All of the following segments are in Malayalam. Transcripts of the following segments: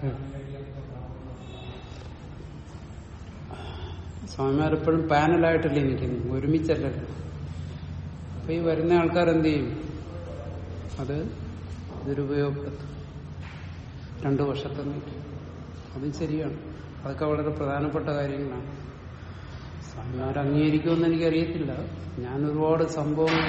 സ്വാമിമാരെപ്പോഴും പാനലായിട്ടല്ലേ നിൽക്കുന്നു ഒരുമിച്ചല്ലല്ലോ അപ്പൊ ഈ വരുന്ന ആൾക്കാർ എന്ത് ചെയ്യും അത് ദുരുപയോഗപ്പെടുത്തും രണ്ടു വർഷത്തെ നീട്ടി അതും ശരിയാണ് അതൊക്കെ വളരെ പ്രധാനപ്പെട്ട കാര്യങ്ങളാണ് സ്വാമിമാർ അംഗീകരിക്കുമെന്ന് എനിക്കറിയത്തില്ല ഞാൻ ഒരുപാട് സംഭവങ്ങൾ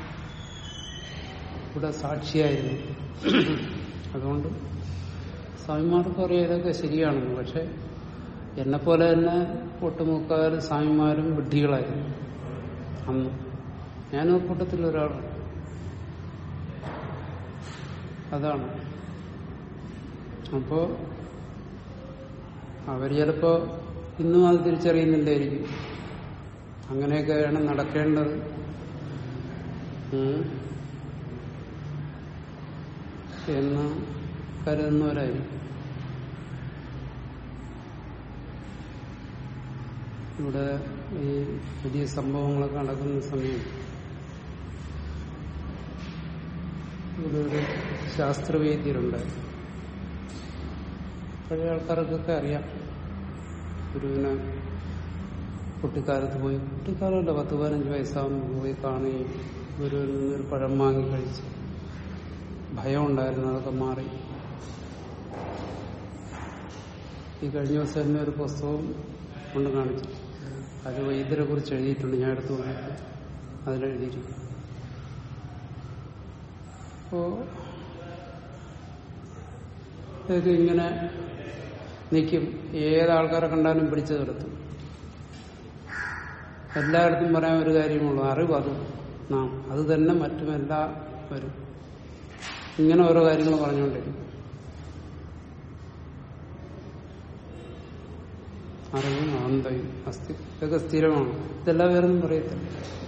ഇവിടെ സാക്ഷിയായിരുന്നു അതുകൊണ്ട് സ്വാമിമാർക്ക് അറിയാം ഇതൊക്കെ ശരിയാണെന്ന് പക്ഷെ എന്നെപ്പോലെ തന്നെ ഒട്ടുമുക്കാലും സ്വാമിമാരും വിഡ്ഢികളായിരുന്നു അന്ന് ഞാനും ആ കൂട്ടത്തിൽ ഒരാളാണ് അതാണ് അപ്പോ അവർ ചിലപ്പോ ഇന്നും അത് തിരിച്ചറിയുന്നില്ലായിരിക്കും അങ്ങനെയൊക്കെയാണ് നടക്കേണ്ടത് ഉം. എന്ന് കരുതുന്നവരായിരിക്കും ഇവിടെ ഈ പുതിയ സംഭവങ്ങളൊക്കെ നടക്കുന്ന സമയം ഇവിടെ ഒരു ശാസ്ത്രവേദ്യരുണ്ട് പഴയ ആൾക്കാർക്കൊക്കെ അറിയാം ഗുരുവിനെ കുട്ടിക്കാലത്ത് പോയി കുട്ടിക്കാലമല്ല പത്ത് പതിനഞ്ച് വയസ്സാകുമ്പോൾ പോയി കാണുകയും ഗുരുവിൽ നിന്നൊരു പഴം വാങ്ങി കഴിച്ച് ഭയം ഉണ്ടായിരുന്നു അതൊക്കെ മാറി ഈ കഴിഞ്ഞ ദിവസം തന്നെ ഒരു പുസ്തകം കൊണ്ട് കാണിച്ചു അത് വൈദ്യരെ കുറിച്ച് എഴുതിയിട്ടുണ്ട് ഞാൻ എടുത്തു നോക്കിയിട്ട് അതിലെഴുതിയിരിക്കും അപ്പോ ഇത് ഇങ്ങനെ നിൽക്കും ഏതാൾക്കാരെ കണ്ടാലും പിടിച്ചു നിർത്തും എല്ലായിടത്തും പറയാൻ ഒരു കാര്യമുള്ളൂ അറിവ് അത് നാം അത് തന്നെ മറ്റും എല്ലാവരും ഇങ്ങനെ ഓരോ കാര്യങ്ങൾ പറഞ്ഞുകൊണ്ടിരിക്കും അറിവും ആന്തയും അസ്ഥി ഇതൊക്കെ സ്ഥിരമാണ് ഇതെല്ലാം വേറൊന്നും പറയത്തില്ല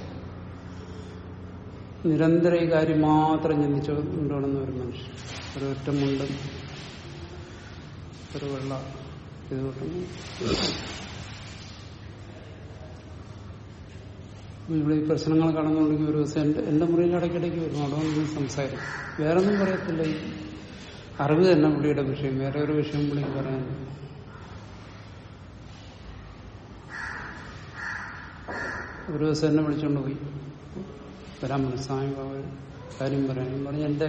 നിരന്തരം ഈ കാര്യം മാത്രം ചിന്തിച്ചു കൊണ്ടുവന്ന ഒരു മനുഷ്യൻ ഒരു ഒറ്റമുണ്ട് ഒരു വെള്ള ഇത് കിട്ടുന്നു ഇവിടെ ഈ പ്രശ്നങ്ങൾ കടന്നുകൊണ്ടെങ്കിൽ ഒരു ദിവസം എന്റെ എന്റെ മുറിയിൽ ഇടയ്ക്കിടയ്ക്ക് വരും അവിടെ വന്ന് സംസാരിക്കും വേറെ ഒന്നും പറയത്തില്ല ഈ അറിവ് തന്നെ പുള്ളിയുടെ വിഷയം വേറെ ഒരു വിഷയം പുള്ളിക്ക് പറയാൻ ഒരു ദിവസം എന്നെ വിളിച്ചോണ്ട് പോയി വരാൻ പറഞ്ഞു സ്വാമി ബാബ കാര്യം പറയാനും പറഞ്ഞ് എന്റെ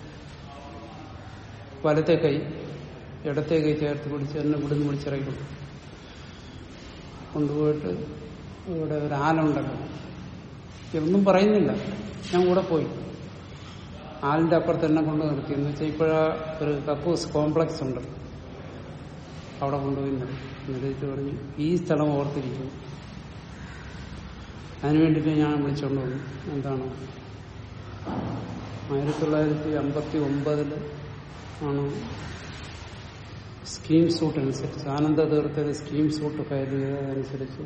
വലത്തെ കൈ ഇടത്തെ കൈ ചേർത്ത് പിടിച്ച് എന്നെ ഇവിടുന്ന് വിളിച്ചിറക്കി കൊണ്ടുപോയിട്ട് ഇവിടെ ഒരു ആലുണ്ടല്ലോ ഇതൊന്നും പറയുന്നില്ല ഞാൻ കൂടെ പോയി ആലിന്റെ അപ്പുറത്ത് എന്നെ കൊണ്ട് നിർത്തി എന്ന് വെച്ചാൽ ഇപ്പോഴാ ഒരു കപ്പൂസ് കോംപ്ലക്സ് ഉണ്ട് അവിടെ കൊണ്ടുപോയി നിർത്തി എന്നിട്ട് പറഞ്ഞു ഈ സ്ഥലം ഓർത്തിരിക്കുന്നു അതിനു വേണ്ടിയിട്ട് ഞാൻ വിളിച്ചോണ്ട് വന്നു എന്താണ് ആയിരത്തി തൊള്ളായിരത്തി അമ്പത്തി ഒമ്പതില് ആണ് സ്കീം സൂട്ട് അനുസരിച്ച് ആനന്ദ തീർത്ഥയുടെ സ്കീം സൂട്ട് ഫയൽ ചെയ്തതനുസരിച്ച്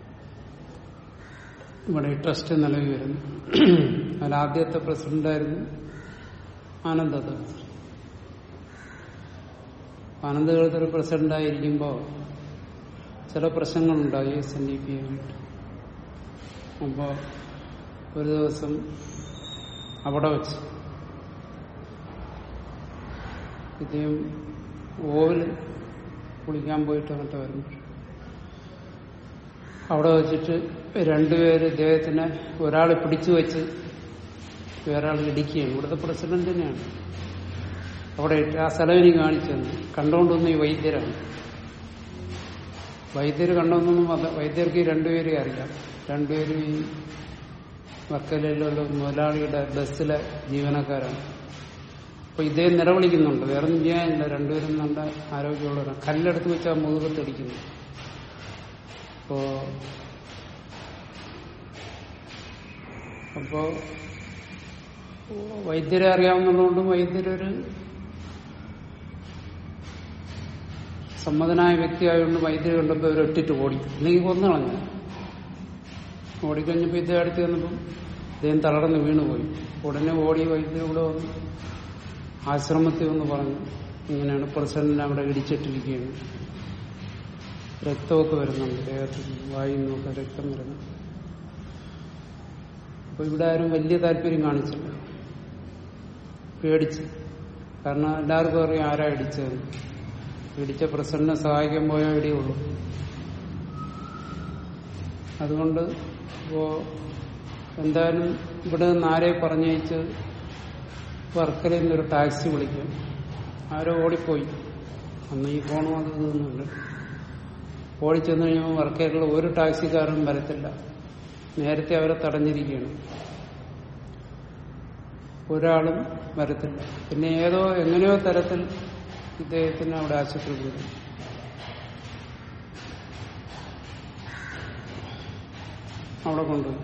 ഇവിടെ ഈ ട്രസ്റ്റ് നിലവിൽ വരുന്നു അതിൽ ആദ്യത്തെ പ്രസിഡന്റായിരുന്നു ആനന്ദ തീർത്ഥർ ആനന്ദ തീർത്ഥർ പ്രസിഡന്റായിരിക്കുമ്പോൾ ചില പ്രശ്നങ്ങളുണ്ടായി എസ് എൻ ഡി പി ആയിട്ട് അപ്പോ ഒരു ദിവസം അവിടെ വെച്ച് ഇദ്ദേഹം ഓവിൽ കുളിക്കാൻ പോയിട്ട് അങ്ങോട്ട് വരുന്നു അവിടെ വെച്ചിട്ട് രണ്ടുപേര് ഇദ്ദേഹത്തിനെ ഒരാൾ പിടിച്ചു വെച്ച് വേറൊരാൾ ഇടിക്കുകയാണ് ഇവിടുത്തെ പ്രസിഡന്റ് തന്നെയാണ് അവിടെ ഇട്ട് ആ സ്ഥലം എനിക്ക് കാണിച്ചു തന്നെ കണ്ടുകൊണ്ടുവന്ന ഈ വൈദ്യരാണ് വൈദ്യര് കണ്ടൊന്നും വൈദ്യർക്ക് ഈ രണ്ടുപേരെ അറിയാം രണ്ടുപേരും ഈ വർക്കലയിലുള്ള മുതലാളിയുടെ ബസ്സിലെ ജീവനക്കാരാണ് അപ്പൊ ഇദ്ദേഹം നിലവിളിക്കുന്നുണ്ട് വേറെ ഒന്നും ചെയ്യാനില്ല രണ്ടുപേരും നല്ല ആരോഗ്യമുള്ളവരാണ് കല്ലെടുത്ത് വെച്ചാൽ മുതുകത്തടിക്കുന്നു അപ്പോ അപ്പോ വൈദ്യരെ അറിയാവുന്നതുകൊണ്ടും വൈദ്യരൊരു സമ്മതനായ വ്യക്തിയായതുകൊണ്ട് വൈദ്യുതി കണ്ടപ്പോൾ ഇവർ ഒറ്റിട്ട് ഓടി അല്ലെങ്കിൽ കൊന്നു കളഞ്ഞു ഓടിക്കഴിഞ്ഞപ്പോൾ ഇദ്ദേഹം അടുത്ത് വന്നപ്പം ഇദ്ദേഹം തളർന്ന് വീണുപോയി ഉടനെ ഓടി വൈദ്യുതി കൂടെ വന്നു ആശ്രമത്തിൽ വന്ന് പറഞ്ഞു ഇങ്ങനെയാണ് പ്രസിഡന്റിനെ അവിടെ ഇടിച്ചിട്ടിരിക്കുകയാണ് രക്തമൊക്കെ വരുന്നുണ്ട് ദേഹത്തിൽ വായിൽ നിന്നൊക്കെ രക്തം വരുന്നു അപ്പൊ ഇവിടെ ആരും വലിയ താല്പര്യം കാണിച്ചില്ല പേടിച്ച് കാരണം എല്ലാവർക്കും അറിയാം ആരാ ഇടിച്ചതെന്ന് പിടിച്ച പ്രസിഡന്റിനെ സഹായിക്കാൻ പോയാൽ ഇടിയുള്ളൂ അതുകൊണ്ട് ഇപ്പോ എന്തായാലും ഇവിടെ നിന്ന് ആരെ പറഞ്ഞയച്ച് വർക്കലയിൽ നിന്നൊരു ടാക്സി വിളിക്കും ആരോ ഓടിപ്പോയി അന്ന് ഈ ഫോണും അത് ഇതൊന്നുമില്ല ഓടിച്ചെന്ന് കഴിയുമ്പോൾ വർക്കലയിൽ ഒരു ടാക്സിക്കാരനും വരത്തില്ല നേരത്തെ അവരെ തടഞ്ഞിരിക്കുകയാണ് ഒരാളും വരത്തില്ല പിന്നെ ഏതോ എങ്ങനെയോ തരത്തിൽ ഇദ്ദേഹത്തിന് അവിടെ ആശുപത്രി പോയി അവിടെ കൊണ്ടുപോയി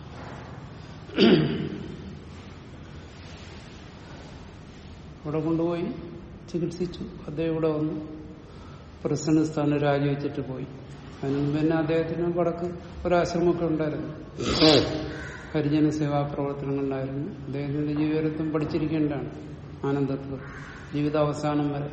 അവിടെ കൊണ്ടുപോയി ചികിത്സിച്ചു അദ്ദേഹം ഇവിടെ വന്നു പ്രസിഡന്റ് സ്ഥാനം രാജിവെച്ചിട്ട് പോയി അതിനു മുമ്പ് തന്നെ അദ്ദേഹത്തിന് വടക്ക് ഒരാശ്രമമൊക്കെ ഉണ്ടായിരുന്നു ഹരിജന സേവാ പ്രവർത്തനങ്ങളുണ്ടായിരുന്നു അദ്ദേഹത്തിന്റെ ജീവിതത്തും പഠിച്ചിരിക്കേണ്ടതാണ് ആനന്ദത്വം ജീവിതാവസാനം വരെ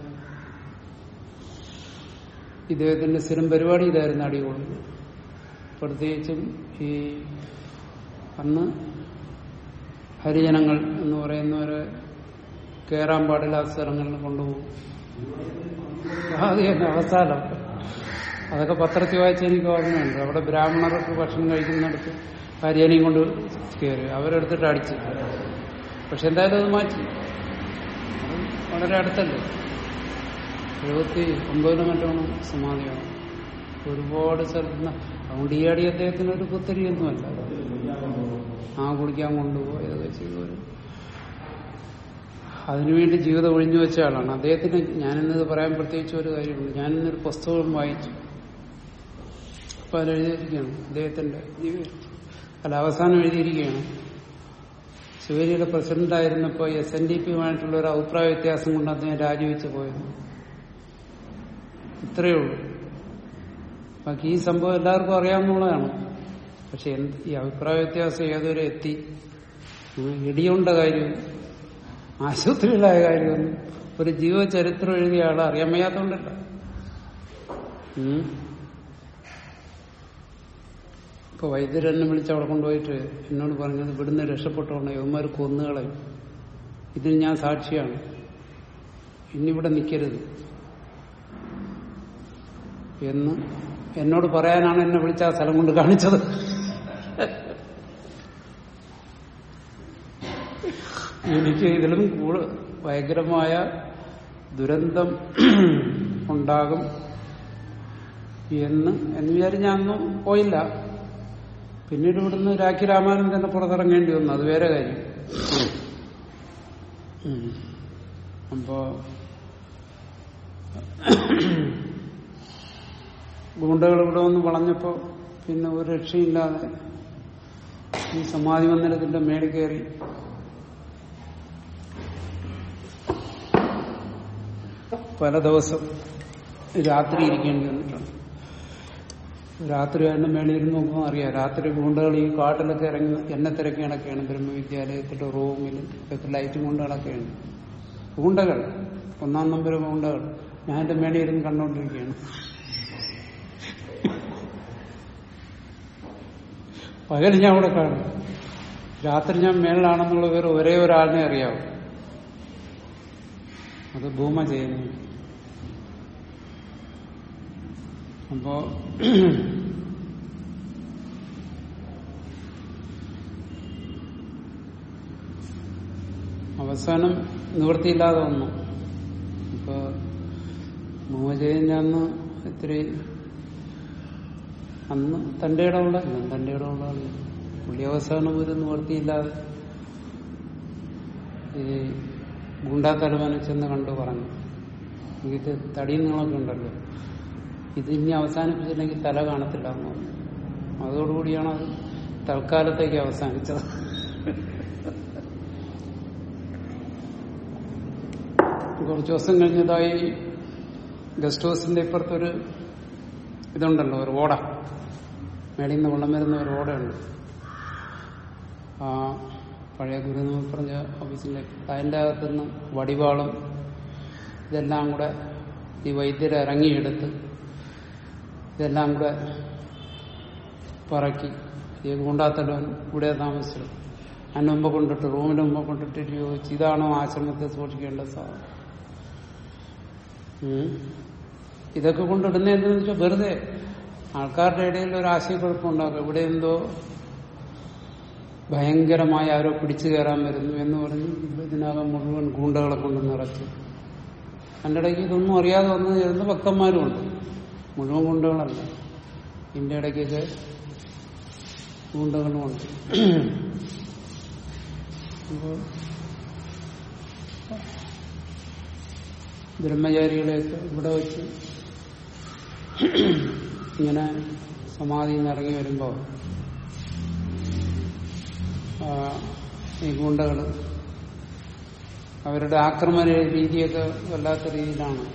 ഇദ്ദേഹത്തിന്റെ സ്ഥിരം പരിപാടി ഇതായിരുന്നു അടികൊള്ളുന്നത് പ്രത്യേകിച്ചും ഈ അന്ന് ഹരിജനങ്ങൾ എന്ന് പറയുന്നവരെ കയറാൻ പാടില്ലാത്ത സ്ഥലങ്ങളിൽ കൊണ്ടുപോകും ആദ്യം അവസാനം അതൊക്കെ പത്രത്തിൽ വായിച്ച എനിക്ക് ഓർമ്മയുണ്ട് അവിടെ ബ്രാഹ്മണർക്ക് ഭക്ഷണം കഴിക്കുന്നിടത്ത് ഹരിയാനയും കൊണ്ട് കയറി അവരെടുത്തിട്ട് അടിച്ചു പക്ഷെ എന്തായാലും അത് മാറ്റി അത് വളരെ അടുത്തല്ലേ എഴുപത്തി ഒമ്പതിലും മറ്റാണ് സമാധിയാണ് ഒരുപാട് സ്ഥലത്ത് നിന്ന് അതുകൊണ്ട് ഈ അടി അദ്ദേഹത്തിന് ഒരു പുത്തരിയൊന്നുമല്ല ആ കുടിക്കാൻ കൊണ്ടുപോയി ഇതൊക്കെ ചെയ്തു വരും അതിനുവേണ്ടി ജീവിതം ഒഴിഞ്ഞു വെച്ച ആളാണ് അദ്ദേഹത്തിന് ഞാനിന്നത് പറയാൻ പ്രത്യേകിച്ച് ഒരു കാര്യമുണ്ട് ഞാനിന്നൊരു പുസ്തകം വായിച്ചു അപ്പൊ അതിലെഴുതിയിരിക്കുകയാണ് അദ്ദേഹത്തിന്റെ ജീവിതം അല്ല അവസാനം എഴുതിയിരിക്കുകയാണ് ശിവരിയുടെ പ്രസിഡന്റ് ആയിരുന്നപ്പോൾ എസ് എൻ ഡി പിയുമായിട്ടുള്ള ഒരു അഭിപ്രായ വ്യത്യാസം കൊണ്ട് അദ്ദേഹം രാജിവെച്ച് പോയത് ഇത്രയേ ഉള്ളൂ ബാക്കി ഈ സംഭവം എല്ലാവർക്കും അറിയാവുന്നതാണ് പക്ഷെ എന്ത് ഈ അഭിപ്രായ വ്യത്യാസം ഏതുവരെ എത്തി ഉം, ഇടിയുണ്ട കാര്യം ആശുപത്രിയിലായ കാര്യമൊന്നും ഒരു ജീവചരിത്രം എഴുതിയ ആളെ അറിയാൻ വയ്യാത്തോണ്ടല്ല ഉം. ഇപ്പൊ വൈദ്യരെന്നെ വിളിച്ച് അവിടെ കൊണ്ടുപോയിട്ട് എന്നോട് പറഞ്ഞത് ഇവിടുന്ന് രക്ഷപ്പെട്ടോണ്ട് യവന്മാർ കൊന്നുകളയും ഇതിന് ഞാൻ സാക്ഷിയാണ് ഇന്നിവിടെ നിൽക്കരുത് എന്ന് എന്നോട് പറയാനാണ് എന്നെ വിളിച്ച ആ സ്ഥലം കൊണ്ട് കാണിച്ചത് എനിക്ക് ഇതിലും കൂടു ഭയങ്കരമായ ദുരന്തം ഉണ്ടാകും എന്ന് എന്ന് വിചാരിച്ച് ഞാനൊന്നും പോയില്ല പിന്നീട് ഇവിടുന്ന് രാഖി രാമാനന്ദനെ പുറത്തിറങ്ങേണ്ടി വന്നു അത് വേറെ കാര്യം ഉം. അപ്പോ ഗുണ്ടകൾ ഇവിടെ വന്ന് വളഞ്ഞപ്പോ പിന്നെ ഒരു രക്ഷയില്ലാതെ ഈ സമാധി മന്ദിരത്തിന്റെ മേളിൽ കയറി പല ദിവസം രാത്രി ഇരിക്കേണ്ടി വന്നിട്ടുണ്ട് രാത്രി അതിന്റെ മേളിൽ ഇരുന്ന് നോക്കുമ്പോൾ അറിയാം രാത്രി ഗുണ്ടകൾ ഈ കാട്ടിലൊക്കെ ഇറങ്ങി എന്നെ തിരക്കി നടക്കുകയാണ് ബ്രഹ്മവിദ്യാലയത്തിന്റെ റൂമിൽ ഒക്കെ ലൈറ്റും കൊണ്ട് നടക്കുകയാണ് ഗുണ്ടകൾ ഒന്നാം നമ്പർ ഗുണ്ടകൾ ഞാൻ എന്റെ മേളിൽ ഇരുന്ന് കണ്ടുകൊണ്ടിരിക്കുകയാണ് പകൽ ഞാൻ അവിടെ കാണും രാത്രി ഞാൻ മേളിലാണെന്നുള്ള വേറെ ഒരേ ഒരാളിനെ അറിയാവും അത് ഭൂമ ചെയ്യുന്നു അപ്പോ അവസാനം നിവൃത്തിയില്ലാതെ വന്നു ഇപ്പൊ ഭൂമ ചെയ്യുന്ന അന്ന് ഇത്തിരി അന്ന് തന്റെ ഇടമുള്ള ഞാൻ തന്റെ ഇടമുള്ള പുള്ളി അവസാനം ഒരു നിവൃത്തിയില്ലാതെ ഈ ഗുണ്ടാത്തലവനെ ചെന്ന് കണ്ടു പറഞ്ഞു ഇത് തടിയും നിങ്ങളൊക്കെ ഉണ്ടല്ലോ ഇത് ഇനി അവസാനിപ്പിച്ചില്ലെങ്കിൽ തല കാണത്തില്ല എന്ന് പറഞ്ഞു അതോടുകൂടിയാണ് അത് തൽക്കാലത്തേക്ക് അവസാനിച്ചത് കുറച്ചു ദിവസം കഴിഞ്ഞതായി ഗസ്റ്റ് ഹൗസിന്റെ ഇപ്പുറത്തൊരു ഇതുണ്ടല്ലോ ഒരു ഓട മേളിൽ നിന്ന് വെള്ളം വരുന്ന ഒരു ഓടയുണ്ട് ആ പഴയ ഗുരു പറഞ്ഞ ഓഫീസിന്റെ അതിൻ്റെ അകത്തുനിന്ന് വടിവാളും ഇതെല്ലാം കൂടെ ഈ വൈദ്യരെ ഇറങ്ങിയെടുത്ത് ഇതെല്ലാം കൂടെ പറക്കി ഈ ഗുണ്ടാത്തലവൻ ഇവിടെ താമസിച്ചത് അതിന് മുമ്പ് കൊണ്ടിട്ട് റൂമിന് മുമ്പ് കൊണ്ടിട്ട് ചോദിച്ചു ഇതാണോ ആശ്രമത്തെ സൂക്ഷിക്കേണ്ട സാധനം ഉം. ഇതൊക്കെ കൊണ്ടിടുന്ന എന്തെന്ന് വെച്ചാൽ വെറുതെ ആൾക്കാരുടെ ഇടയിൽ ഒരു ആശയക്കുഴപ്പം ഉണ്ടാക്കും ഇവിടെ എന്തോ ഭയങ്കരമായി ആരോ പിടിച്ചു കയറാൻ വരുന്നു എന്ന് പറഞ്ഞ് ഇതിനകം മുഴുവൻ ഗൂണ്ടകളെ കൊണ്ട് നിറച്ചു അതിൻ്റെ ഇടയ്ക്ക് ഇതൊന്നും അറിയാതെ വന്നു ചേരുന്ന ഭക്തന്മാരുമുണ്ട് മുഴുവൻ ഗുണ്ടകളല്ല ഇതിൻ്റെ ഇടയ്ക്കൊക്കെ ഗുണ്ടകളുമുണ്ട് അപ്പോൾ ബ്രഹ്മചാരികളെയൊക്കെ ഇവിടെ വെച്ച് ഇങ്ങനെ സമാധിയിൽ നിന്ന് ഇറങ്ങി വരുമ്പോൾ ഈ ഗുണ്ടകൾ അവരുടെ ആക്രമണ രീതിയൊക്കെ വല്ലാത്ത രീതിയിലാണ്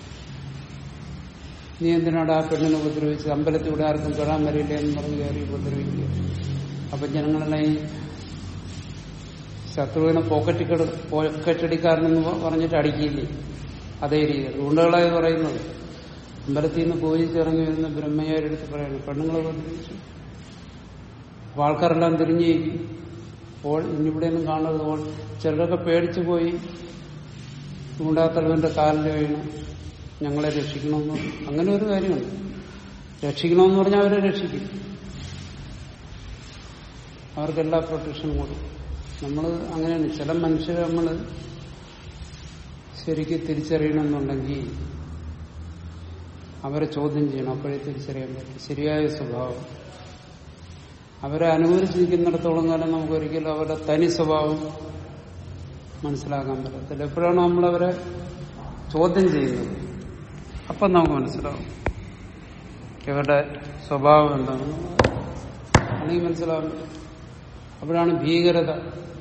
നീ എന്തിനാണ് ആ പെണ്ണിനെ ഉപദ്രവിച്ച് അമ്പലത്തിലൂടെ ആർക്കും തൊഴാൻ വരില്ല എന്ന് പറഞ്ഞ് കയറി ഉപദ്രവിക്കുക അപ്പൊ ജനങ്ങളെല്ലാം ഈ ശത്രുവിനെ പോക്കറ്റ് പോക്കറ്റടിക്കാരനെന്ന് പറഞ്ഞിട്ട് അടിക്കില്ലേ അതേ രീതി ഗുണ്ടകളായി പറയുന്നത് അമ്പലത്തിൽ നിന്ന് പൂജിച്ചിറങ്ങി വരുന്ന ബ്രഹ്മചാരി എടുത്ത് പറയുന്നു പെണ്ണുങ്ങളെ ഉപദ്രവിച്ചു അപ്പൊ ആൾക്കാരെല്ലാം തിരിഞ്ഞേക്കും അപ്പോൾ ഇന്നിവിടെയൊന്നും കാണുന്നത് അപ്പോൾ ചിലരൊക്കെ പേടിച്ചു പോയി ഗുണ്ടാത്തലവന്റെ കാലിൽ വീണ് ഞങ്ങളെ രക്ഷിക്കണമെന്ന് അങ്ങനെ ഒരു കാര്യമുണ്ട് രക്ഷിക്കണമെന്ന് പറഞ്ഞാൽ അവരെ രക്ഷിക്കും അവർക്കെല്ലാ പ്രൊട്ടക്ഷനും കൊടുക്കും നമ്മൾ അങ്ങനെയാണ് ചില മനുഷ്യരെ നമ്മൾ ശരിക്ക് തിരിച്ചറിയണമെന്നുണ്ടെങ്കിൽ അവരെ ചോദ്യം ചെയ്യണം അപ്പോഴേ തിരിച്ചറിയാൻ പറ്റും ശരിയായ സ്വഭാവം അവരെ അനുകൂലിച്ച് നിൽക്കുന്നിടത്തോളം കാലം നമുക്ക് ഒരിക്കലും അവരുടെ തനി സ്വഭാവം മനസ്സിലാക്കാൻ പറ്റത്തില്ല എപ്പോഴാണ് നമ്മളവരെ ചോദ്യം ചെയ്യുന്നത് അപ്പം നമുക്ക് മനസ്സിലാവും ഇവരുടെ സ്വഭാവം എന്താണെന്ന് അല്ലെങ്കിൽ മനസ്സിലാവാൻ പറ്റും അപ്പോഴാണ് ഭീകരത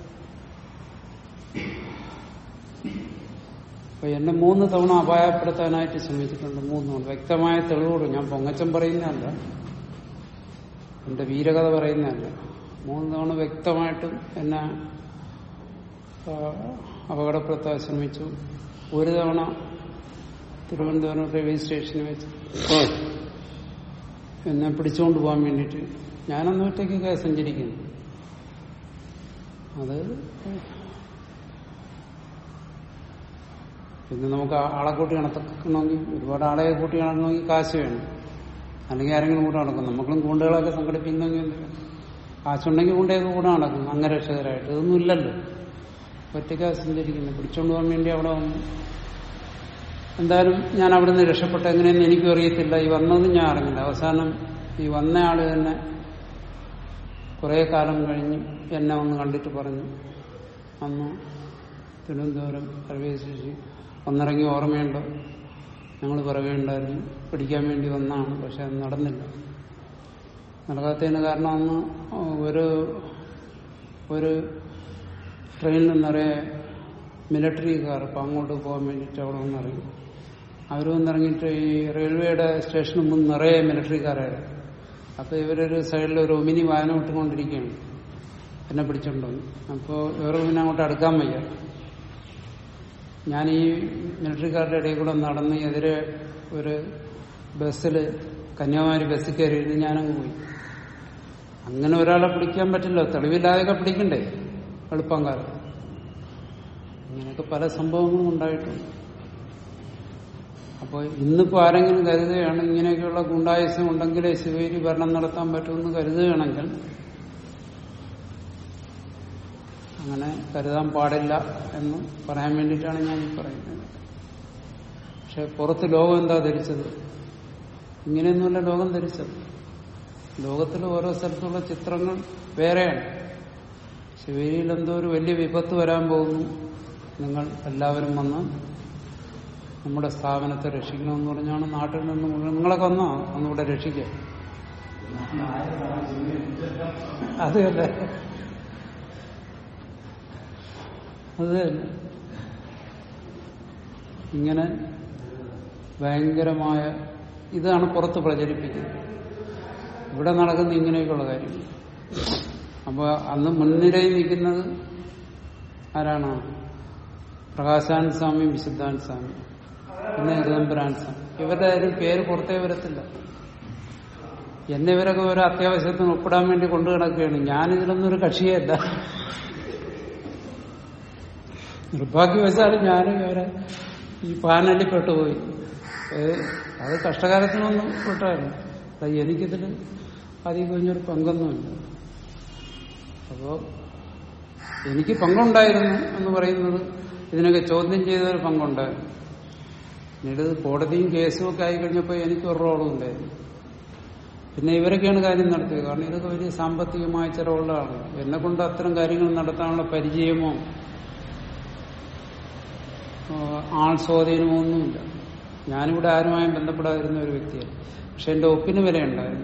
അപ്പൊ എന്നെ മൂന്ന് തവണ അപായപ്പെടുത്താനായിട്ട് ശ്രമിച്ചിട്ടുണ്ട് മൂന്ന് തവണ വ്യക്തമായ തെളിവോട് ഞാൻ പൊങ്ങച്ചം പറയുന്നതല്ല എന്റെ വീരകഥ പറയുന്നതല്ല മൂന്ന് തവണ വ്യക്തമായിട്ടും എന്നെ അപകടപ്പെടുത്താൻ ശ്രമിച്ചു ഒരു തവണ തിരുവനന്തപുരം റെയിൽവേ സ്റ്റേഷനിൽ വെച്ച് എന്നെ പിടിച്ചുകൊണ്ട് പോകാൻ വേണ്ടിയിട്ട് ഞാനൊന്നും ഒറ്റയ്ക്ക് സഞ്ചരിക്കുന്നു അത് പിന്നെ നമുക്ക് ആളെ കൂട്ടി കണക്കണമെങ്കിൽ ഒരുപാട് ആളെ കൂട്ടി കണക്കണമെങ്കിൽ കാശ് വേണം അല്ലെങ്കിൽ ആരെങ്കിലും കൂടെ നടക്കും നമ്മളും ഗുണ്ടകളൊക്കെ സംഘടിപ്പിക്കുന്നെങ്കിൽ എന്ത് വേണം? കാശുണ്ടെങ്കിൽ ഗുണ്ടയൊക്കെ കൂടെ നടക്കും അംഗരക്ഷകരായിട്ട് ഇതൊന്നും ഇല്ലല്ലോ ഒറ്റയ്ക്കാ സഞ്ചരിക്കുന്നത് പിടിച്ചോണ്ട് പോകാൻ വേണ്ടി അവിടെ വന്നു എന്തായാലും ഞാൻ അവിടെ നിന്ന് രക്ഷപ്പെട്ട എങ്ങനെയെന്ന് എനിക്കും അറിയത്തില്ല ഈ വന്നതും ഞാൻ അറിഞ്ഞില്ല അവസാനം ഈ വന്ന ആള് തന്നെ കുറെ കാലം കഴിഞ്ഞ് എന്നെ ഒന്ന് കണ്ടിട്ട് പറഞ്ഞു അന്ന് തിരുവനന്തപുരം റെയിൽവേ സ്റ്റേഷൻ വന്നിറങ്ങി ഓർമ്മയുണ്ടോ ഞങ്ങൾ പറയുകയുണ്ടായിരുന്നു പിടിക്കാൻ വേണ്ടി വന്നാണ് പക്ഷെ അത് നടന്നില്ല നടക്കാത്തതിന് കാരണം അന്ന് ഒരു ഒരു ട്രെയിനിൽ നിറയെ മിലിറ്ററിക്കാർ അപ്പം അങ്ങോട്ട് പോകാൻ വേണ്ടിയിട്ട് അവിടെ വന്നിറങ്ങി അവർ വന്നിറങ്ങിയിട്ട് ഈ റെയിൽവേയുടെ സ്റ്റേഷന് മുമ്പ് നിറയെ മിലിറ്ററിക്കാരായിരുന്നു അപ്പോൾ ഇവരൊരു സൈഡിൽ ഒരു ഒമിനി വായന വിട്ടുകൊണ്ടിരിക്കുകയാണ് എന്നെ പിടിച്ചോണ്ടുവന്നു അപ്പോൾ ഇവർ പിന്നെ അങ്ങോട്ട് അടുക്കാൻ വയ്യ ഞാൻ ഈ മിലിറ്ററിക്കാരുടെ ഇടയിൽ കൂടെ നടന്ന് എതിരെ ഒരു ബസ്സിൽ കന്യാകുമാരി ബസ്സിൽ കയറി ഇരുന്ന് ഞാനങ്ങ് പോയി അങ്ങനെ ഒരാളെ പിടിക്കാൻ പറ്റില്ല തെളിവില്ലാതെയൊക്കെ പിടിക്കണ്ടേ എളുപ്പം കാലം ഇങ്ങനെയൊക്കെ പല സംഭവങ്ങളും ഉണ്ടായിട്ടുണ്ട് അപ്പോൾ ഇന്നിപ്പോ ആരെങ്കിലും കരുതുകയാണ് ഇങ്ങനെയൊക്കെയുള്ള ഗുണ്ടായുസം ഉണ്ടെങ്കിലേ ശിവേരി ഭരണം നടത്താൻ പറ്റുമെന്ന് കരുതുകയാണെങ്കിൽ അങ്ങനെ കരുതാൻ പാടില്ല എന്ന് പറയാൻ വേണ്ടിയിട്ടാണ് ഞാൻ ഈ പറയുന്നത് പക്ഷെ പുറത്ത് ലോകം എന്താ ധരിച്ചത് ഇങ്ങനെയൊന്നുമല്ല ലോകം ധരിച്ചത് ലോകത്തിൽ ഓരോ സ്ഥലത്തുള്ള ചിത്രങ്ങൾ വേറെയാണ് ശിവേരിയിൽ എന്തോ ഒരു വലിയ വിപത്ത് വരാൻ പോകുന്നു നിങ്ങൾ എല്ലാവരും വന്ന് നമ്മുടെ സ്ഥാപനത്തെ രക്ഷിക്കണമെന്ന് പറഞ്ഞാണ് നാട്ടിൽ നിന്ന് മുഴുവൻ നിങ്ങളൊക്കെ വന്നോ ഒന്നുകൂടെ രക്ഷിക്കുക അത് തന്നെ അത് തന്നെ ഇങ്ങനെ ഭയങ്കരമായ ഇതാണ് പുറത്ത് പ്രചരിപ്പിക്കുന്നത് ഇവിടെ നടക്കുന്ന ഇങ്ങനെയൊക്കെയുള്ള കാര്യങ്ങൾ അപ്പോൾ അന്ന് മുൻനിരയിൽ നിൽക്കുന്നത് ആരാണ് പ്രകാശാൻ സ്വാമി വിശുദ്ധാൻ സ്വാമി പിന്നെ ഋതംബരാൻ സ്വാമി ഇവരുടെ ആരും പേര് പുറത്തേ വരത്തില്ല എന്നെ ഇവരൊക്കെ ഒരു അത്യാവശ്യത്തിന് ഒപ്പിടാൻ വേണ്ടി കൊണ്ടു കിടക്കുകയാണ് ഞാനിതിലൊന്നും ഒരു കക്ഷിയല്ല നിർഭാഗ്യവശാലും ഞാനും ഇവരെ ഈ പാനലിൽ പെട്ടുപോയി ഏ, അത് കഷ്ടകാലത്തിനൊന്നും വിട്ടായിരുന്നു അത് എനിക്കിതിൽ അധികം കഴിഞ്ഞൊരു പങ്കൊന്നുമില്ല അപ്പോ എനിക്ക് പങ്കുണ്ടായിരുന്നു എന്ന് പറയുന്നത് ഇതിനൊക്കെ ചോദ്യം ചെയ്ത ഒരു പങ്കുണ്ടായിരുന്നു പിന്നീട് കോടതിയും കേസും ഒക്കെ ആയിക്കഴിഞ്ഞപ്പോൾ എനിക്ക് ഒരു റോളും ഇല്ലായിരുന്നു പിന്നെ ഇവരൊക്കെയാണ് കാര്യം നടത്തിയത് കാരണം ഇതൊക്കെ വലിയ സാമ്പത്തികമായ ചിലവുള്ളതാണ് എന്നെ കൊണ്ട് അത്തരം കാര്യങ്ങൾ നടത്താനുള്ള പരിചയമോ ആ, ആൾ സ്വാധീനമോ ഒന്നുമില്ല ഞാനിവിടെ ആരുമായും ബന്ധപ്പെടാതിരുന്ന ഒരു വ്യക്തിയാണ് പക്ഷെ എന്റെ ഒപ്പിന് വിലയുണ്ടായിരുന്നു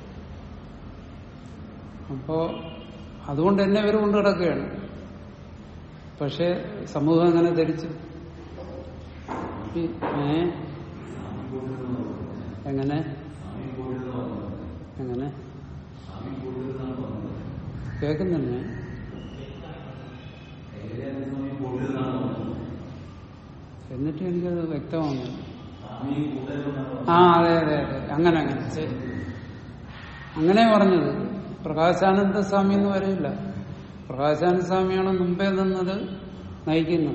അപ്പോ അതുകൊണ്ട് എന്നെ ഇവർ കൊണ്ടു കിടക്കുകയാണ് പക്ഷെ സമൂഹം അങ്ങനെ ധരിച്ചു ഈ- ഏ? എങ്ങനെ എങ്ങനെ കേൾക്കുന്നില്ലേ എന്നിട്ട് എനിക്കത് വ്യക്തമാകുന്നു ആ അതെ അതെ അതെ അങ്ങനെ അങ്ങനെ ശരി അങ്ങനെ പറഞ്ഞത് പ്രകാശാനന്ദ സ്വാമി എന്ന് പറയില്ല പ്രകാശാനന്ദ സ്വാമിയാണ് മുമ്പേ നിന്നത് നയിക്കുന്നത്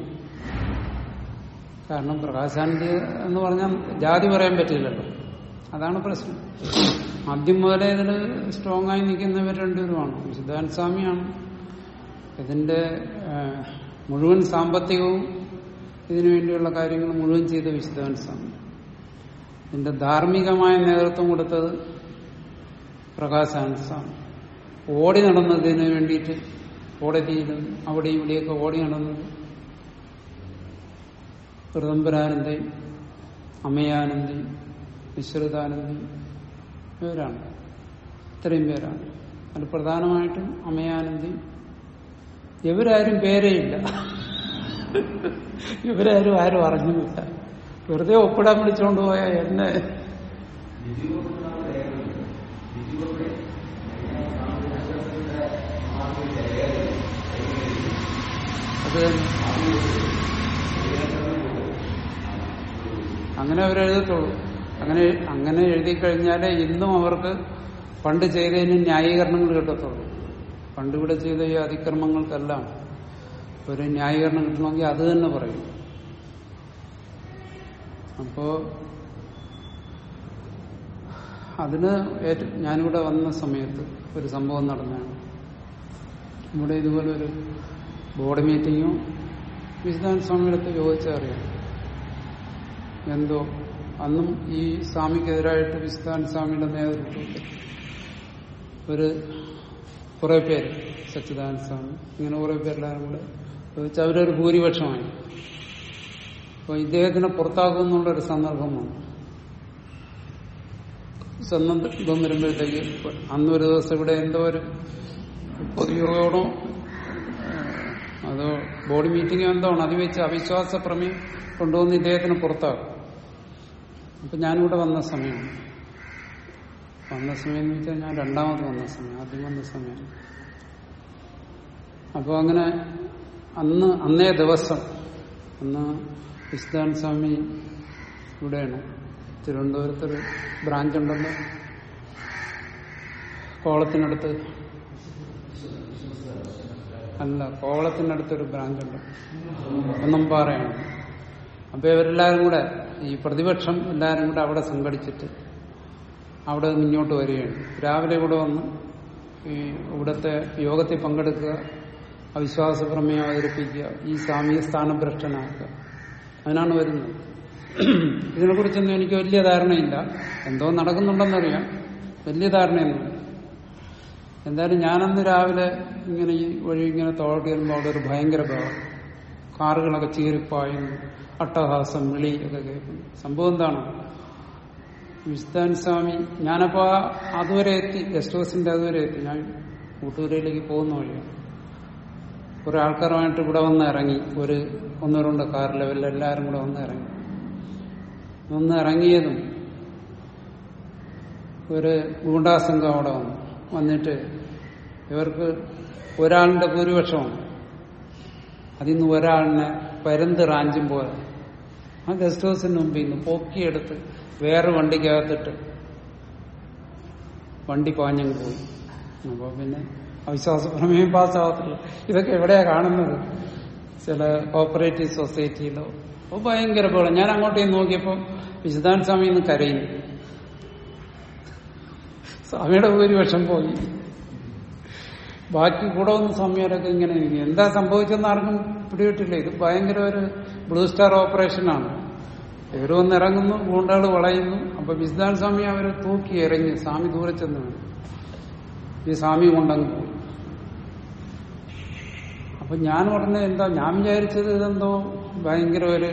കാരണം പ്രകാശാനന്ദ എന്ന് പറഞ്ഞാൽ ജാതി പറയാൻ പറ്റില്ലല്ലോ അതാണ് പ്രശ്നം ആദ്യം മുതലേ ഇതിൽ സ്ട്രോങ് ആയി നിൽക്കുന്നവർ രണ്ടുപേരുമാണ് വിശുദ്ധാനന്ദ സ്വാമിയാണ് ഇതിന്റെ ആ, മുഴുവൻ സാമ്പത്തികവും ഇതിനു വേണ്ടിയുള്ള കാര്യങ്ങൾ മുഴുവൻ ചെയ്ത വിശുദ്ധാനന്ദ സ്വാമി ഇതിന്റെ ധാർമ്മികമായ നേതൃത്വം കൊടുത്തത് പ്രകാശാനന്ദ സ്വാമി ഓടി നടന്നതിന് വേണ്ടിയിട്ട് കോടതിയിലും അവിടെ ഇവിടെയൊക്കെ ഓടി നടന്നത് ഋതംബരാനന്ദയും അമയാനന്ദയും വിശ്രുതാനന്ദയും ഇവരാണ് ഇത്രയും പേരാണ് അതിൽ പ്രധാനമായിട്ടും അമയാനന്ദയും ഇവരാരും പേരേയില്ല ഇവരാരും ആരും അറിഞ്ഞുമില്ല വെറുതെ ഒപ്പിടാൻ വിളിച്ചുകൊണ്ട് പോയ എന്നെ അത് തന്നെ. അങ്ങനെ അവരെഴുതത്തുള്ളൂ അങ്ങനെ അങ്ങനെ എഴുതി കഴിഞ്ഞാലേ ഇന്നും അവർക്ക് പണ്ട് ചെയ്തതിന് ന്യായീകരണങ്ങൾ കിട്ടത്തുള്ളൂ പണ്ട് ഇവിടെ ചെയ്ത ഈ അതിക്രമങ്ങൾക്കെല്ലാം ഒരു ന്യായീകരണം കിട്ടണമെങ്കിൽ അത് തന്നെ പറയും അപ്പോ അതിന് ഏറ്റ- ഞാനിവിടെ വന്ന സമയത്ത് ഒരു സംഭവം നടന്നതാണ് ഇവിടെ ഇതുപോലെ ഒരു ബോർഡ് മീറ്റിങ്ങോ വിശുദ്ധാനന്ദ സ്വാമിയുടെ അടുത്ത് ചോദിച്ചറിയാം എന്തോ അന്നും ഈ സ്വാമിക്കെതിരായിട്ട് വിശുദ്ധാനന്ദ സ്വാമിയുടെ നേതൃത്വത്തിൽ ഒരു കുറെ പേര് സച്ചിദാനന്ദ സ്വാമി ഇങ്ങനെ കുറെ പേരെല്ലാവരും കൂടെ ചോദിച്ചാൽ അവരൊരു ഭൂരിപക്ഷമായി അപ്പൊ ഇദ്ദേഹത്തിനെ പുറത്താക്കുമെന്നുള്ളൊരു സന്ദർഭം വന്നു സന്ദർഭം വരുമ്പോഴത്തേക്ക് അന്നൊരു ദിവസം ഇവിടെ എന്തോ ഒരു പൊതുയോഗമാണോ അതോ ബോഡി മീറ്റിംഗ് എന്തോ ആണ് അത് വെച്ച് അവിശ്വാസ പ്രമേയം കൊണ്ടുവന്ന് ഇദ്ദേഹത്തിന് പുറത്താക്കും അപ്പൊ ഞാനിവിടെ വന്ന സമയമാണ് വന്ന സമയം എന്ന് വെച്ചാൽ ഞാൻ രണ്ടാമത് വന്ന സമയം ആദ്യം വന്ന സമയം അപ്പോൾ അങ്ങനെ അന്ന് അന്നേ ദിവസം അന്ന് വിശുദ്ധാൻ സ്വാമി ഇവിടെയാണ് തിരുവനന്തപുരത്തൊരു ബ്രാഞ്ച് ഉണ്ടല്ലോ കോളത്തിനടുത്ത് അല്ല കോളത്തിനടുത്തൊരു ബ്രാഞ്ച് ഉണ്ട് ഒന്നമ്പാറയാണ് അപ്പൊ ഇവരെല്ലാരും കൂടെ ഈ പ്രതിപക്ഷം എല്ലാരും കൂടെ അവിടെ സംഘടിച്ചിട്ട് അവിടെ മുന്നോട്ട് വരികയാണ് രാവിലെ ഇവിടെ വന്ന് ഈ ഇവിടുത്തെ യോഗത്തിൽ പങ്കെടുക്കുക അവിശ്വാസ പ്രമേയം അവതരിപ്പിക്കുക ഈ സ്വാമിയെ സ്ഥാനഭ്രഷ്ടനാക്കുക അതിനാണ് വരുന്നത് ഇതിനെക്കുറിച്ചൊന്നും എനിക്ക് വലിയ ധാരണയില്ല എന്തോ നടക്കുന്നുണ്ടെന്നറിയാം വലിയ ധാരണയൊന്നുമില്ല എന്തായാലും ഞാനന്ന് രാവിലെ ഇങ്ങനെ ഈ വഴി ഇങ്ങനെ തോട്ടി വരുമ്പോൾ അവിടെ ഒരു ഭയങ്കര ബഹളം കാറുകളൊക്കെ ചീറിപ്പായുന്നു അട്ടഹാസം വിളി ഒക്കെ കേൾക്കുന്നു സംഭവം എന്താണ് വിശുദ്ധാൻ സ്വാമി ഞാനപ്പോ ആ അതുവരെ എത്തി ഗസ്റ്റ് ഹൗസിന്റെ അതുവരെ എത്തി ഞാൻ കൂട്ടുപുരയിലേക്ക് പോകുന്ന വഴിയാണ് കുറെ ആൾക്കാരുമായിട്ട് ഇവിടെ വന്ന് ഇറങ്ങി ഒരു ഒന്നോ രണ്ടോ കാർ ലെവലിൽ എല്ലാവരും കൂടെ വന്ന് ഇറങ്ങി വന്ന് ഇറങ്ങിയതും ഒരു ഗൂണ്ടാസംഘം അവിടെ വന്നു വന്നിട്ട് ഇവർക്ക് ഒരാളിന്റെ ഭൂരിപക്ഷമാണ് അതിന്ന് ഒരാളിനെ പരന്ത് റാഞ്ചും പോലെ ആ ഗസ്റ്റ് ഹൗസിന് മുമ്പിൽ നിന്ന് പൊക്കിയെടുത്ത് വേറെ വണ്ടിക്കകത്തിട്ട് വണ്ടി പാഞ്ഞങ്ങ് പോയി അപ്പോൾ പിന്നെ അവിശ്വാസ പ്രമേയം പാസ്സാവത്തില്ല ഇതൊക്കെ എവിടെയാ കാണുന്നത് ചില കോപ്പറേറ്റീവ് സൊസൈറ്റിയിലോ അപ്പൊ ഭയങ്കര ബഹളം ഞാൻ അങ്ങോട്ടേക്ക് നോക്കിയപ്പോ വിശുദ്ധാൻ സ്വാമി ഇന്ന് കരയുന്നു സ്വാമിയുടെ ഭൂരിപക്ഷം പോയി ബാക്കി കൂടെ വന്ന സ്വാമിയാരൊക്കെ ഇങ്ങനെ ഇരിക്കും എന്താ സംഭവിച്ചെന്ന് ആർക്കും പിടികിട്ടില്ല ഇത് ഭയങ്കര ഒരു ബ്ലൂ സ്റ്റാർ ഓപ്പറേഷനാണ് ഇവര് വന്ന് ഇറങ്ങുന്നു ഗൂണ്ടകൾ വളയുന്നു അപ്പൊ വിശുദ്ധാൻ സ്വാമി അവരെ തൂക്കി ഇറങ്ങി സ്വാമി ദൂരെ ചെന്ന് വീണു. ഈ സ്വാമി കൊണ്ടങ്ങ് പോയി അപ്പൊ ഞാൻ പറഞ്ഞത് എന്താ ഞാൻ വിചാരിച്ചത് ഇതെന്തോ ഭയങ്കര ഒരു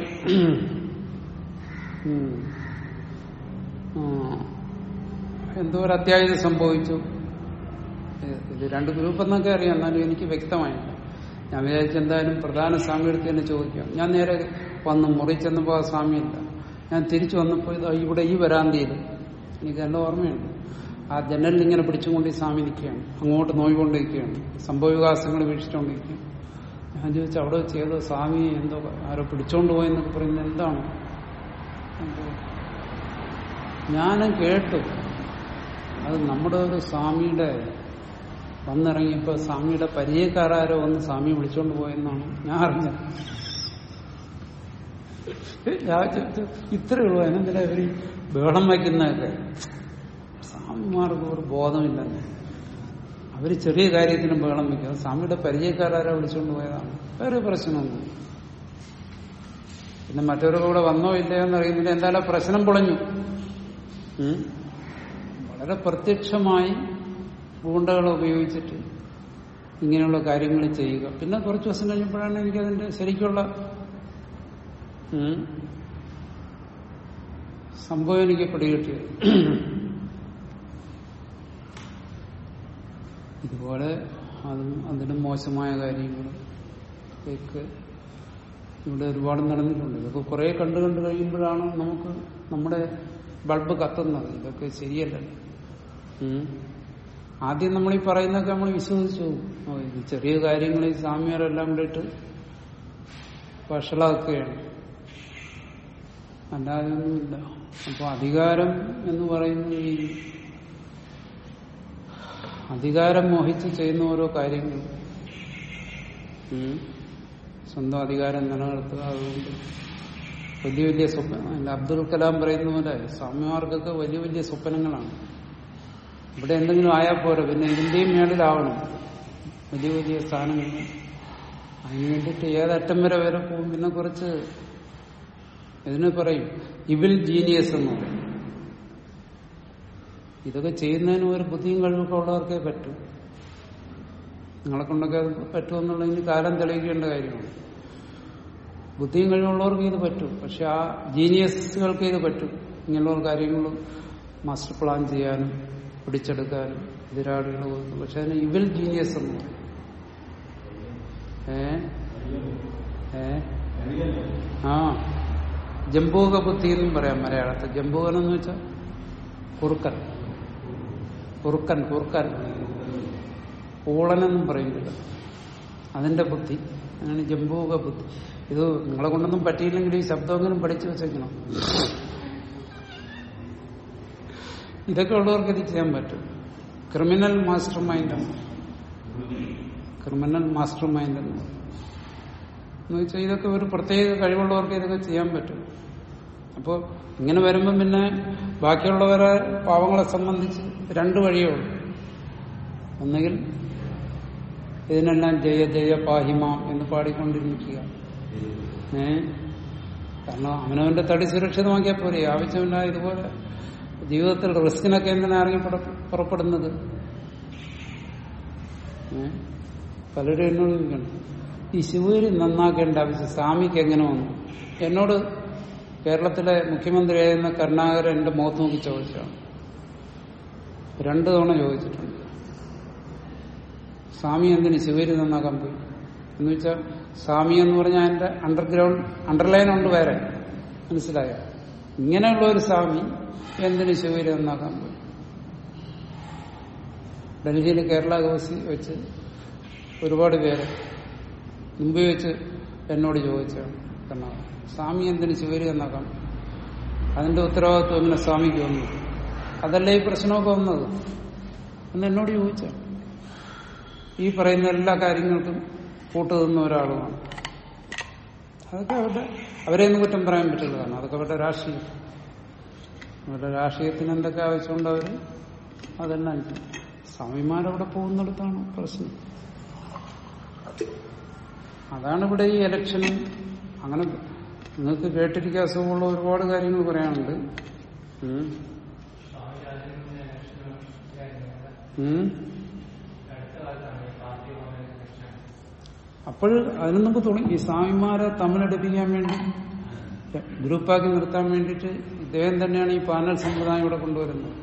ഉം, ആ, എന്തോ ഒരു അത്യാഹിതം സംഭവിച്ചു ഇത് രണ്ട് ഗ്രൂപ്പ് എന്നൊക്കെ അറിയാം എന്നാലും എനിക്ക് വ്യക്തമായില്ല ഞാൻ വിചാരിച്ചു എന്തായാലും പ്രധാന സ്വാമി എടുത്ത് തന്നെ ചോദിക്കാം ഞാൻ നേരെ വന്ന് മുറി ചെന്നപ്പോൾ ആ സ്വാമിയില്ല ഞാൻ തിരിച്ചു വന്നപ്പോൾ ഇതാ ഇവിടെ ഈ വരാന്തിയിൽ എനിക്ക് നല്ല ഓർമ്മയുണ്ട് ആ ജനലിൽ ഇങ്ങനെ പിടിച്ചുകൊണ്ട് ഈ സ്വാമി നിൽക്കുകയാണ് അങ്ങോട്ട് നോയിക്കൊണ്ടിരിക്കുകയാണ് സംഭവവികാസങ്ങൾ വീക്ഷിച്ചുകൊണ്ടിരിക്കുകയാണ് ഞാൻ ചോദിച്ചു അവിടെ വെച്ച് ഏതോ സ്വാമി എന്തോ ആരോ പിടിച്ചോണ്ട് പോയെന്നൊക്കെ പറയുന്നത് എന്താണ് എന്തോ ഞാനും കേട്ടു അത് നമ്മുടെ ഒരു സ്വാമിയുടെ വന്നിറങ്ങിയപ്പോ സ്വാമിയുടെ പരിചയക്കാരോ വന്ന് സ്വാമി വിളിച്ചോണ്ട് പോയെന്നാണ് ഞാൻ അറിഞ്ഞത് ഞാൻ ചോദിച്ചു, ഇത്രയേ ഉള്ളൂ അതിനെന്തിനാ ഇവര് ബഹളം വയ്ക്കുന്നതൊക്കെ സ്വാമിമാർക്ക് ഒരു ബോധമില്ലെന്ന് അവര് ചെറിയ കാര്യത്തിനും ബഹളം വയ്ക്കും അത് സ്വാമിയുടെ പരിചയക്കാരോ വിളിച്ചോണ്ട് പോയതാണ് വേറെ പ്രശ്നമൊന്നും പിന്നെ മറ്റവരൊക്കെ ഇവിടെ വന്നോ ഇല്ലയോ എന്ന് അറിയുന്നില്ല എന്തായാലും പ്രശ്നം പൊളഞ്ഞു ഉം. വളരെ പ്രത്യക്ഷമായി ഗൂണ്ടകളെ ഉപയോഗിച്ചിട്ട് ഇങ്ങനെയുള്ള കാര്യങ്ങൾ ചെയ്യുക പിന്നെ കുറച്ച് ദിവസം കഴിഞ്ഞപ്പോഴാണ് എനിക്കതിന്റെ ശരിക്കുള്ള ഉം, സംഭവം എനിക്ക് പിടികിട്ടിയത് ഇതുപോലെ അതും അതിലും മോശമായ കാര്യങ്ങൾ ഒക്കെ ഇവിടെ ഒരുപാട് നടന്നിട്ടുണ്ട് ഇതൊക്കെ കുറെ കണ്ടു കണ്ടു കഴിയുമ്പോഴാണ് നമുക്ക് നമ്മുടെ ബൾബ് കത്തുന്നത് ഇതൊക്കെ ശരിയല്ല ഉം. ആദ്യം നമ്മൾ ഈ പറയുന്നതൊക്കെ നമ്മൾ വിശ്വസിച്ചു ഓ, ഇത് ചെറിയ കാര്യങ്ങൾ ഈ സാമ്യരെല്ലാം കൂടിയിട്ട് വഷളാക്കുകയാണ് അല്ലാതെ ഒന്നുമില്ല അപ്പൊ അധികാരം എന്ന് പറയുന്നത് ഈ അധികാരം മോഹിച്ച് ചെയ്യുന്ന ഓരോ കാര്യങ്ങൾ ഉം. സ്വന്തം അധികാരം നിലനിർത്തുക അതുകൊണ്ട് വലിയ വലിയ സ്വപ്നം അല്ല അബ്ദുൽ കലാം പറയുന്ന പോലെ സ്വാമിമാർക്കൊക്കെ വലിയ വലിയ സ്വപ്നങ്ങളാണ് ഇവിടെ എന്തെങ്കിലും ആയാൽ പോരാ പിന്നെ ഇതിന്റെയും മേളിലാവണം വലിയ വലിയ സ്ഥാനങ്ങൾ അതിന് വേണ്ടിയിട്ട് ഏതറ്റം വരെ വരെ പോകും പിന്നെ കുറച്ച് ഇതിന് പറയും ഇവിൽ ജീനിയസ് എന്ന് പറയും ഇതൊക്കെ ചെയ്യുന്നതിന് ഒരു ബുദ്ധിയും കഴിവൊക്കെ ഉള്ളവർക്കേ പറ്റൂ നിങ്ങളെ കൊണ്ടൊക്കെ അത് പറ്റുമെന്നുള്ളതിന് കാലം തെളിയിക്കേണ്ട കാര്യമാണ് ബുദ്ധിയും കഴിവുള്ളവർക്ക് ഇത് പറ്റും പക്ഷെ ആ ജീനിയസുകൾക്ക് ഇത് പറ്റും ഇങ്ങനെയുള്ള കാര്യങ്ങൾ മാസ്റ്റർ പ്ലാൻ ചെയ്യാനും പിടിച്ചെടുക്കാനും എതിരാളികൾ പക്ഷെ അതിന് ഇവൽ ജീനിയസ് എന്ന് പറയും ഏ ഏ ആ ജംബൂക ബുദ്ധി എന്നും പറയാം മലയാളത്തിൽ ജംബൂകൻ എന്ന് വെച്ചാൽ കുറുക്കൻ കുറുക്കൻ കുറുക്കൻ പൂളനെന്നും പറയുന്നില്ല അതിന്റെ ബുദ്ധി അങ്ങനെ ജംബൂക ബുദ്ധി ഇത് നിങ്ങളെ കൊണ്ടൊന്നും പറ്റിയില്ലെങ്കിൽ ഈ ശബ്ദമെങ്കിലും പഠിച്ചു വെച്ചേക്കണം ഇതൊക്കെ ഉള്ളവർക്ക് ഇത് ചെയ്യാൻ പറ്റും ക്രിമിനൽ മാസ്റ്റർ മൈൻഡാണ് ക്രിമിനൽ മാസ്റ്റർ മൈൻഡ് എന്ന് പറയും. എന്ന് വെച്ചാൽ ഇതൊക്കെ ഒരു പ്രത്യേക കഴിവുള്ളവർക്ക് ഇതൊക്കെ ചെയ്യാൻ പറ്റും അപ്പോൾ ഇങ്ങനെ വരുമ്പം പിന്നെ ബാക്കിയുള്ളവരെ പാവങ്ങളെ സംബന്ധിച്ച് രണ്ട് വഴിയേ ഉള്ളൂ ഒന്നുകിൽ ഇതിനെല്ലാം ജയ ജയ പാഹിമാം എന്ന് പാടിക്കൊണ്ടിരിക്കുക ഏ കാരണം അവനവന്റെ തടി സുരക്ഷിതമാക്കിയാൽ പോരെ ആവശ്യമില്ല ഇതുപോലെ ജീവിതത്തിൽ റിസ്കിനൊക്കെ എന്തിനാ ഇറങ്ങി പുറ- പുറപ്പെടുന്നത് ഏ? പലരും എന്നോട് ചോദിക്കണം ഈ ശിവഗിരി നന്നാക്കേണ്ട ആവശ്യം സ്വാമിക്ക് എങ്ങനെ വന്നു എന്നോട് കേരളത്തിലെ മുഖ്യമന്ത്രിയായിരുന്ന കരുണാകരൻ എന്റെ മുഖത്ത് നോക്കി ചോദിച്ചാണ് രണ്ടു തവണ ചോദിച്ചിട്ടുണ്ട് സ്വാമി എന്തിന് ശിവഗിരി നന്നാക്കാൻ പോയി എന്ന് വെച്ചാൽ സ്വാമി എന്ന് പറഞ്ഞാൽ എന്റെ അണ്ടർഗ്രൗണ്ട് അണ്ടർലൈൻ ഉണ്ട് വേറെ മനസ്സിലായോ ഇങ്ങനെയുള്ള ഒരു സ്വാമി എന്തിന് ശിവഗിരി നന്നാക്കാൻ പോയി ഡൽഹിയിൽ കേരള ഹൗസിൽ വെച്ച് ഒരുപാട് പേര് മുമ്പ് വെച്ച് എന്നോട് ചോദിച്ചാണ് കാരണം സ്വാമി എന്തിന് ശിവരി എന്നാക്കാം അതിന്റെ ഉത്തരവാദിത്വം എങ്ങനെ സ്വാമിക്ക് വന്നു അതല്ലേ ഈ പ്രശ്നമൊക്കെ വന്നത് എന്ന് എന്നോട് ചോദിച്ച ഈ പറയുന്ന എല്ലാ കാര്യങ്ങൾക്കും കൂട്ടുനിന്ന ഒരാളുമാണ് അതൊക്കെ അവരുടെ അവരെയൊന്നും കുറ്റം പറയാൻ പറ്റുള്ളതാണ് അതൊക്കെ അവരുടെ രാഷ്ട്രീയം അവരുടെ രാഷ്ട്രീയത്തിന് എന്തൊക്കെ ആവശ്യമുണ്ട് അവർ അതെല്ലാം അനുസരിക്കും. സ്വാമിമാരവിടെ പോകുന്നിടത്താണ് പ്രശ്നം അതാണ് ഇവിടെ ഈ ഇലക്ഷനും അങ്ങനെ നിങ്ങൾക്ക് കേട്ടിരിക്കാൻ അസുഖമുള്ള ഒരുപാട് കാര്യങ്ങൾ പറയാനുണ്ട് ഉം. ഉം. അപ്പോൾ അതിനു മുമ്പ് തുടങ്ങി ഈ സ്വാമിമാരെ തമ്മിലടുപ്പിക്കാൻ വേണ്ടി ഗ്രൂപ്പാക്കി നിർത്താൻ വേണ്ടിയിട്ട് ഇദ്ദേഹം തന്നെയാണ് ഈ പാനൽ സമ്പ്രദായം ഇവിടെ കൊണ്ടുവരുന്നത്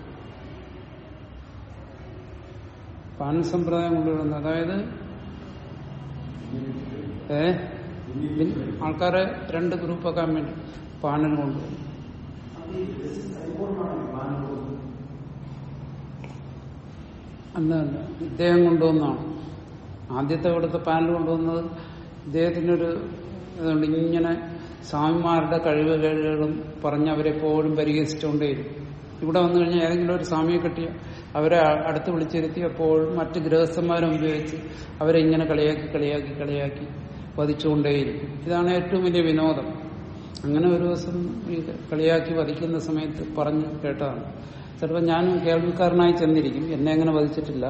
പാനൽ സമ്പ്രദായം കൊണ്ടുവരുന്നത് അതായത് ഏ ബിൻ- ആൾക്കാരെ രണ്ട് ഗ്രൂപ്പാക്കാൻ വേണ്ടി പാനൽ കൊണ്ടുവരും അല്ല അല്ല ഇദ്ദേഹം കൊണ്ടുവന്നാണ് ആദ്യത്തെ ഇവിടുത്തെ പാനൽ കൊണ്ടുവന്നത് ഇദ്ദേഹത്തിനൊരു ഇതുകൊണ്ട് ഇങ്ങനെ സ്വാമിമാരുടെ കഴിവുകളും പറഞ്ഞ് അവരെപ്പോഴും പരിഹസിച്ചുകൊണ്ടേയിരിക്കും ഇവിടെ വന്നു കഴിഞ്ഞാൽ ഏതെങ്കിലും ഒരു സ്വാമിയെ കിട്ടിയ അവരെ അ- അടുത്ത് വിളിച്ചിരുത്തി എപ്പോഴും മറ്റ് ഗൃഹസ്ഥന്മാരെ ഉപയോഗിച്ച് അവരെ ഇങ്ങനെ കളിയാക്കി കളിയാക്കി കളിയാക്കി വധിച്ചുകൊണ്ടേയിരിക്കും ഇതാണ് ഏറ്റവും വലിയ വിനോദം അങ്ങനെ ഒരു ദിവസം ഈ കളിയാക്കി വധിക്കുന്ന സമയത്ത് പറഞ്ഞു കേട്ടതാണ് ചിലപ്പോൾ ഞാനും കേൾവിക്കാരനായി ചെന്നിരിക്കും എന്നെ അങ്ങനെ വധിച്ചിട്ടില്ല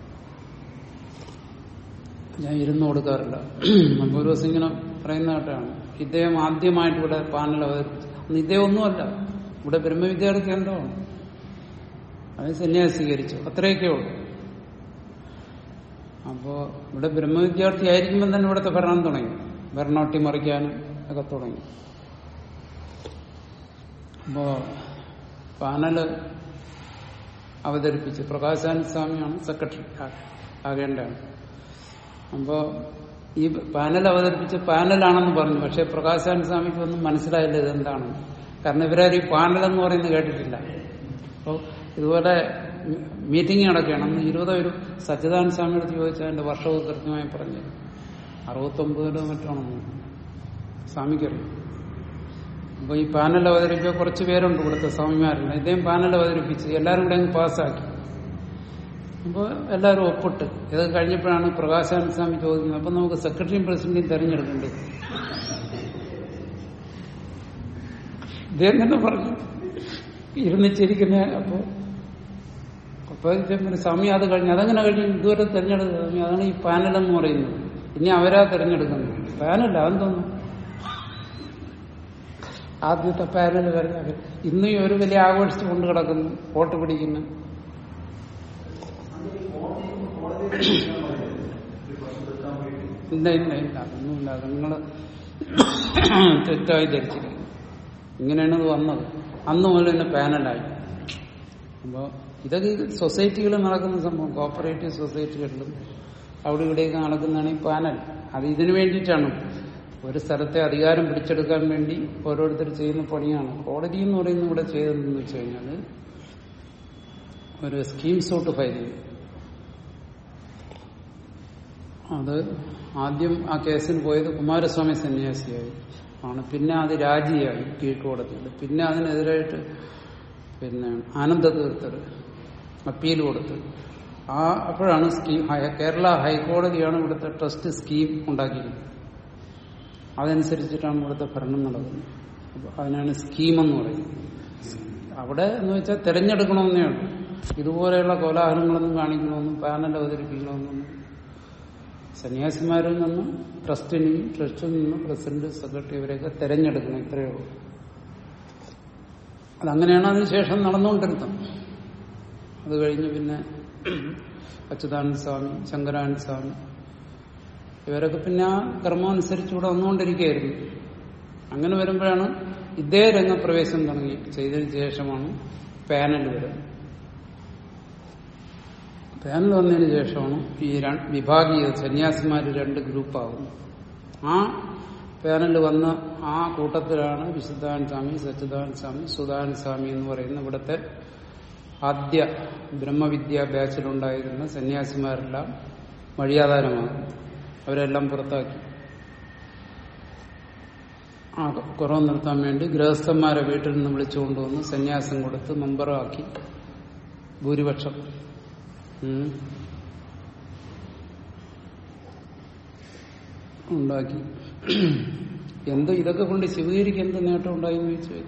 ഞാൻ ഇരുന്ന് കൊടുക്കാറില്ല അപ്പൊ ഒരു ദിവസം ഇങ്ങനെ പറയുന്ന കേട്ടാണ് ഇദ്ദേഹം ആദ്യമായിട്ട് ഇവിടെ പാനൽ അവതരിപ്പിച്ചു അന്ന് ഇദ്ദേഹം ഒന്നുമല്ല ഇവിടെ ബ്രഹ്മവിദ്യാർത്ഥി കേന്ദ്രമാണ് അത് സന്യാസി സ്വീകരിച്ചു അത്രയൊക്കെ ഉള്ളൂ അപ്പോ ഇവിടെ ബ്രഹ്മവിദ്യാർത്ഥി ആയിരിക്കുമ്പോൾ തന്നെ ഇവിടുത്തെ ഭരണം തുടങ്ങി ഭരണോട്ടി മറിക്കാനും ഒക്കെ തുടങ്ങി അപ്പോ പാനല് അവതരിപ്പിച്ച് പ്രകാശാനന്ദ സ്വാമിയാണ് സെക്രട്ടറി ആകേണ്ടതാണ് അപ്പോ ഈ പാനൽ അവതരിപ്പിച്ച് പാനലാണെന്ന് പറഞ്ഞു പക്ഷെ പ്രകാശാനന്ദ സ്വാമിക്ക് ഒന്നും മനസ്സിലായില്ല ഇതെന്താണെന്ന് കാരണം ഇവരാരും ഈ പാനൽ എന്ന് പറയുന്നത് കേട്ടിട്ടില്ല അപ്പോൾ ഇതുപോലെ മീറ്റിംഗ് നടക്കുകയാണ് അന്ന് ഇരുപത് ഒരു സച്ചിദാനന്ദ സ്വാമിയോട് ചോദിച്ചാൽ എന്റെ വർഷവും കൃത്യമായി പറഞ്ഞു അറുപത്തൊമ്പതിലോ മറ്റാണോ സ്വാമിക്കറിയാം അപ്പൊ ഈ പാനൽ അവതരിപ്പിച്ച കുറച്ച് പേരുണ്ട് ഇവിടുത്തെ സ്വാമിമാരുണ്ട് ഇദ്ദേഹം പാനൽ അവതരിപ്പിച്ച് എല്ലാവരും കൂടെ അങ്ങ് പാസ്സാക്കി അപ്പോൾ എല്ലാവരും ഒപ്പിട്ട് ഇത് കഴിഞ്ഞപ്പോഴാണ് പ്രകാശാനന്ദ സ്വാമി ചോദിക്കുന്നത് അപ്പൊ നമുക്ക് സെക്രട്ടറിയും പ്രസിഡന്റിയും തെരഞ്ഞെടുക്കേണ്ടത് ഇദ്ദേഹം തന്നെ പറഞ്ഞു ഇരുന്നിച്ചിരിക്കുന്ന അപ്പോ അപ്പൊ പിന്നെ സ്വാമി അത് കഴിഞ്ഞു അതങ്ങനെ കഴിഞ്ഞു ഇതുവരെ തെരഞ്ഞെടുത്തത് സ്വാമി അതാണ് ഈ പാനൽ എന്ന് പറയുന്നത് ഇനി അവരാ തെരഞ്ഞെടുക്കുന്നത് പാനല്ല അതെന്തോന്നു ആദ്യത്തെ പാനൽ വരുന്നത് ഇന്നും ഈ ഒരു വലിയ ആഘോഷിച്ച് കൊണ്ട് കിടക്കുന്നു വോട്ട് പിടിക്കുന്നു ഇല്ല ഇല്ല ഇല്ല അതൊന്നുമില്ല അത് നിങ്ങൾ തെറ്റായി ധരിച്ചിരിക്കുന്നു ഇങ്ങനെയാണ് ഇത് വന്നത് അന്ന് മുതൽ തന്നെ പാനലായി അപ്പോ ഇതൊക്കെ ഈ സൊസൈറ്റികളിൽ നടക്കുന്ന സംഭവം കോപ്പറേറ്റീവ് സൊസൈറ്റികളിലും അവിടെ ഇവിടെയൊക്കെ നടക്കുന്നതാണ് ഈ പാനൽ അത് ഇതിനു വേണ്ടിയിട്ടാണ് ഒരു സ്ഥലത്തെ അധികാരം പിടിച്ചെടുക്കാൻ വേണ്ടി ഓരോരുത്തർ ചെയ്യുന്ന പണിയാണ് കോടതി എന്ന് പറയുന്നത് ഇവിടെ ചെയ്തതെന്ന് വെച്ച് കഴിഞ്ഞാൽ ഒരു സ്കീം സൂട്ട് ഫയൽ ചെയ്തു അത് ആദ്യം ആ കേസിന് പോയത് കുമാരസ്വാമി സന്യാസിയായി ആണ് പിന്നെ അത് രാജിയായി കീഴ്ക്കോടതിയിൽ പിന്നെ അതിനെതിരായിട്ട് പിന്നെ ആനന്ദ തീർത്ഥർ അപ്പീൽ കൊടുത്ത് ആ അപ്പോഴാണ് സ്കീം ഹൈ- കേരള ഹൈക്കോടതിയാണ് ഇവിടുത്തെ ട്രസ്റ്റ് സ്കീം ഉണ്ടാക്കിയിരിക്കുന്നത് അതനുസരിച്ചിട്ടാണ് ഇവിടുത്തെ ഭരണം നടക്കുന്നത് അപ്പൊ അതിനാണ് സ്കീം എന്ന് പറയുന്നത് അവിടെ എന്ന് വെച്ചാൽ തെരഞ്ഞെടുക്കണമെന്നേ ഉള്ളൂ ഇതുപോലെയുള്ള കോലാഹലങ്ങളൊന്നും കാണിക്കണമെന്നും പാനൽ അവതരിപ്പിക്കണമെന്നൊന്നും സന്യാസിമാരിൽ നിന്ന് ട്രസ്റ്റിനെയും ട്രസ്റ്റിൽ നിന്ന് പ്രസിഡന്റ് സെക്രട്ടറി ഇവരെയൊക്കെ തെരഞ്ഞെടുക്കണം ഇത്രയേ ഉള്ളൂ അതങ്ങനെയാണ് അതിനുശേഷം നടന്നുകൊണ്ടിരുന്നത് അത് കഴിഞ്ഞ് പിന്നെ അച്യുതാനന്ദ സ്വാമി ശങ്കരാനന്ദ സ്വാമി ഇവരൊക്കെ പിന്നെ ആ ക്രമം അനുസരിച്ച് ഇവിടെ വന്നുകൊണ്ടിരിക്കുകയായിരുന്നു അങ്ങനെ വരുമ്പോഴാണ് ഇതേ രംഗപ്രവേശം തുടങ്ങി ചെയ്തതിന് ശേഷമാണ് പാനൽ വരുന്നത് പാനൽ വന്നതിന് ശേഷമാണ് ഈ ര- വിഭാഗീയ സന്യാസിമാർ രണ്ട് ഗ്രൂപ്പാകുന്നു ആ പാനൽ വന്ന ആ കൂട്ടത്തിലാണ് വിശുദ്ധാനന്ദ സ്വാമി സച്ചിദാനന്ദ സ്വാമി സുധാനന്ദ സ്വാമി എന്ന് പറയുന്ന ഇവിടുത്തെ ആദ്യ ബ്രഹ്മവിദ്യാ ബാച്ചിലുണ്ടായിരുന്ന സന്യാസിമാരെല്ലാം വഴിയാധാരമാകും അവരെല്ലാം പുറത്താക്കി ആ കുറവ് നിർത്താൻ വേണ്ടി ഗൃഹസ്ഥന്മാരെ വീട്ടിൽ നിന്ന് വിളിച്ചുകൊണ്ടുവന്ന് സന്യാസം കൊടുത്ത് മെമ്പറാക്കി ഭൂരിപക്ഷം ഉം. ഉണ്ടാക്കി എന്ത് ഇതൊക്കെ കൊണ്ട് ശിവഗിരിക്ക് എന്ത് നേട്ടം ഉണ്ടായി എന്ന് ചോദിച്ചു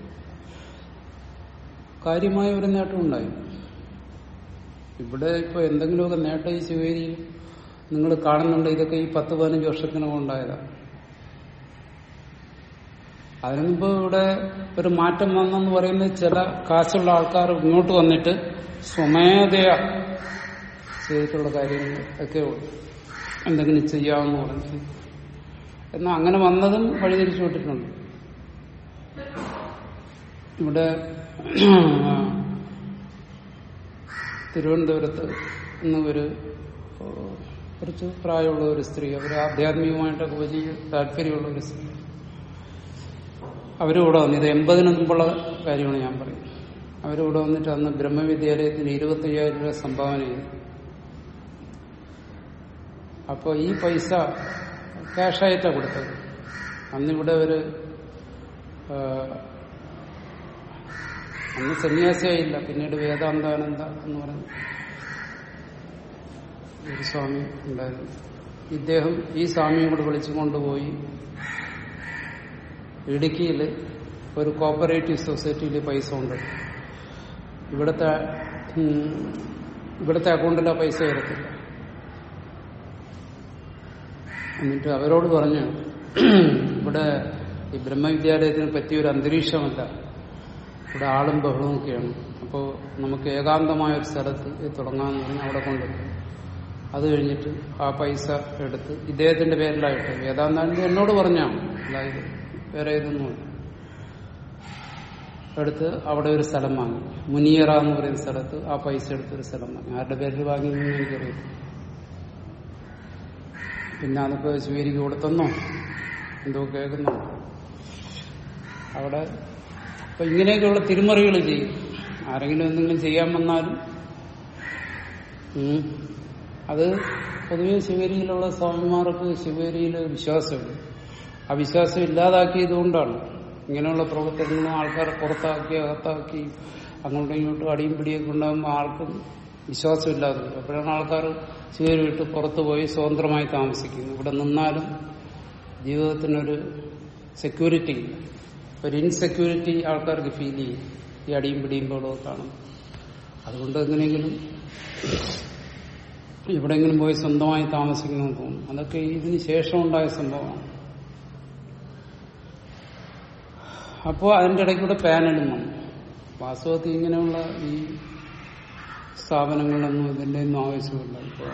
കാര്യമായ ഒരു നേട്ടം ഉണ്ടായി ഇവിടെ ഇപ്പൊ എന്തെങ്കിലുമൊക്കെ നേട്ടം ഈ ശിവഗിരിയിൽ നിങ്ങൾ കാണുന്നുണ്ട് ഇതൊക്കെ ഈ പത്ത് പതിനഞ്ച് വർഷത്തിനകം ഉണ്ടായതാണ് അതിനു മുമ്പ് ഇവിടെ ഒരു മാറ്റം വന്നെന്ന് പറയുന്നത് ചില കാശുള്ള ആൾക്കാർ ഇങ്ങോട്ട് വന്നിട്ട് സ്വമേധയാ ചെയ്തിട്ടുള്ള കാര്യങ്ങൾ ഒക്കെ ഉള്ളു എന്തെങ്കിലും ചെയ്യാമെന്ന് പറഞ്ഞു എന്നാൽ അങ്ങനെ വന്നതും വഴിതിരിച്ചു വിട്ടിട്ടുണ്ട് ഇവിടെ തിരുവനന്തപുരത്ത് ഇന്ന് ഒരു ഏഹ്, കുറച്ച് പ്രായമുള്ള ഒരു സ്ത്രീ അവർ ആധ്യാത്മികമായിട്ടൊക്കെ വലിയ താല്പര്യമുള്ള ഒരു സ്ത്രീ അവരിവിടെ വന്നു ഇത് എൺപതിന് മുമ്പുള്ള കാര്യമാണ് ഞാൻ പറയുന്നത് അവരിവിടെ വന്നിട്ട് അന്ന് ബ്രഹ്മവിദ്യാലയത്തിന് ഇരുപത്തയ്യായിരം രൂപ സംഭാവന ചെയ്തു അപ്പോൾ ഈ പൈസ ക്യാഷായിട്ടാണ് കൊടുത്തത് അന്നിവിടെ ഒരു ആ, അന്ന് സന്യാസിയായില്ല പിന്നീട് വേദാന്താനന്ദ എന്ന് പറയുന്ന ഒരു സ്വാമി ഉണ്ടായിരുന്നു ഇദ്ദേഹം ഈ സ്വാമിയെ കൂടെ വിളിച്ചു കൊണ്ടുപോയി ഇടുക്കിയിൽ ഒരു കോപ്പറേറ്റീവ് സൊസൈറ്റിയിൽ പൈസ ഉണ്ട് ഇവിടുത്തെ ഉം, ഇവിടുത്തെ അക്കൗണ്ടിലെ പൈസ വരത്തില്ല എന്നിട്ട് അവരോട് പറഞ്ഞു ഇവിടെ ഈ ബ്രഹ്മവിദ്യാലയത്തിന് പറ്റിയൊരു അന്തരീക്ഷമല്ല ഇവിടെ ആളും ബഹളവും ഒക്കെയാണ് അപ്പോൾ നമുക്ക് ഏകാന്തമായ ഒരു സ്ഥലത്ത് ഇത് തുടങ്ങാമെന്ന് പറഞ്ഞ് അവിടെ കൊണ്ടുപോയി അത് കഴിഞ്ഞിട്ട് ആ പൈസ എടുത്ത് ഇദ്ദേഹത്തിന്റെ പേരിലായിട്ട് വേദാന്താനന്ദ എന്നോട് പറഞ്ഞാണ് അതായത് വേറെ ഇതൊന്നുമില്ല എടുത്ത് അവിടെ ഒരു സ്ഥലം വാങ്ങി മുനിയറ എന്ന് പറയുന്ന സ്ഥലത്ത് ആ പൈസ എടുത്തൊരു സ്ഥലം വാങ്ങി ആരുടെ പേരിൽ വാങ്ങിയെന്ന് എനിക്കറിയില്ല പിന്നെ അതിപ്പോ ശിവേരിക്ക് കൊടുത്തെന്നോ എന്തോ കേൾക്കുന്നോ അവിടെ അപ്പൊ ഇങ്ങനെയൊക്കെയുള്ള തിരുമറികൾ ചെയ്യും ആരെങ്കിലും എന്തെങ്കിലും ചെയ്യാൻ വന്നാലും ഉം, അത് പൊതുവെ ശിവേരിയിലുള്ള സ്വാമിമാർക്ക് ശിവേരിയിൽ വിശ്വാസമുണ്ട് ആ വിശ്വാസം ഇല്ലാതാക്കിയതുകൊണ്ടാണ് ഇങ്ങനെയുള്ള പ്രവർത്തനങ്ങളും ആൾക്കാരെ പുറത്താക്കി അകത്താക്കി അങ്ങോട്ടും ഇങ്ങോട്ടും അടിയും പിടിയൊക്കെ ഉണ്ടാകുമ്പോൾ ആർക്കും വിശ്വാസമില്ലാതെ വരും. അപ്പോഴാണ് ആൾക്കാർ ശിവേരി വിട്ട് പുറത്തു പോയി സ്വതന്ത്രമായി താമസിക്കുന്നത് ഇവിടെ നിന്നാലും ജീവിതത്തിനൊരു സെക്യൂരിറ്റി ഇല്ല ഒരു ഇൻസെക്യൂരിറ്റി ആൾക്കാർക്ക് ഫീൽ ചെയ്യും ഈ അടിയും പിടിയും ബഹളവും കാണും അതുകൊണ്ട് എങ്ങനെയെങ്കിലും എവിടെയെങ്കിലും പോയി സ്വന്തമായി താമസിക്കണമെന്ന് തോന്നും അതൊക്കെ ഇതിന് ശേഷം ഉണ്ടായ സംഭവമാണ് അപ്പോൾ അതിൻ്റെ ഇടയ്ക്കൂടെ പാനലും വന്നു വാസ്തവത്തിൽ ഇങ്ങനെയുള്ള ഈ സ്ഥാപനങ്ങളൊന്നും ഇതിന്റെ ഒന്നും ആവശ്യമില്ല ഇപ്പോൾ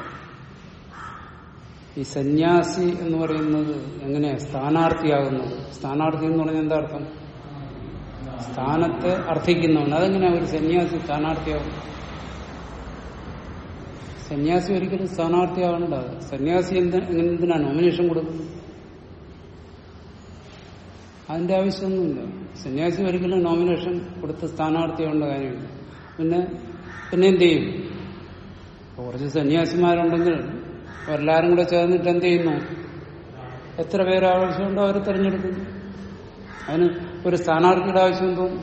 ഈ സന്യാസി എന്ന് പറയുന്നത് എങ്ങനെയാ സ്ഥാനാർത്ഥിയാകുന്നത് സ്ഥാനാർത്ഥി എന്ന് പറഞ്ഞാൽ എന്താ അർത്ഥം സ്ഥാനത്തെ അർത്ഥിക്കുന്നവൻ അതെങ്ങനെയാ ഒരു സന്യാസി സ്ഥാനാർത്ഥിയാകും സന്യാസി ഒരിക്കലും സ്ഥാനാർത്ഥിയാവണ്ട സന്യാസി എന്ത് എന്തിനാ നോമിനേഷൻ കൊടുക്കുന്നത് അതിന്റെ ആവശ്യമൊന്നുമില്ല സന്യാസി ഒരിക്കലും നോമിനേഷൻ കൊടുത്ത് സ്ഥാനാർത്ഥിയാവേണ്ട കാര്യമില്ല പിന്നെ പിന്നെ എന്ത് ചെയ്യും കുറച്ച് സന്യാസിമാരുണ്ടെങ്കിൽ എല്ലാവരും കൂടെ ചേർന്നിട്ട് എന്ത് ചെയ്യുന്നു എത്ര പേര് ആവശ്യമുണ്ടോ അവരെ തിരഞ്ഞെടുക്കുന്നു അതിന് ഒരു സ്ഥാനാർത്ഥിയുടെ ആവശ്യം തോന്നും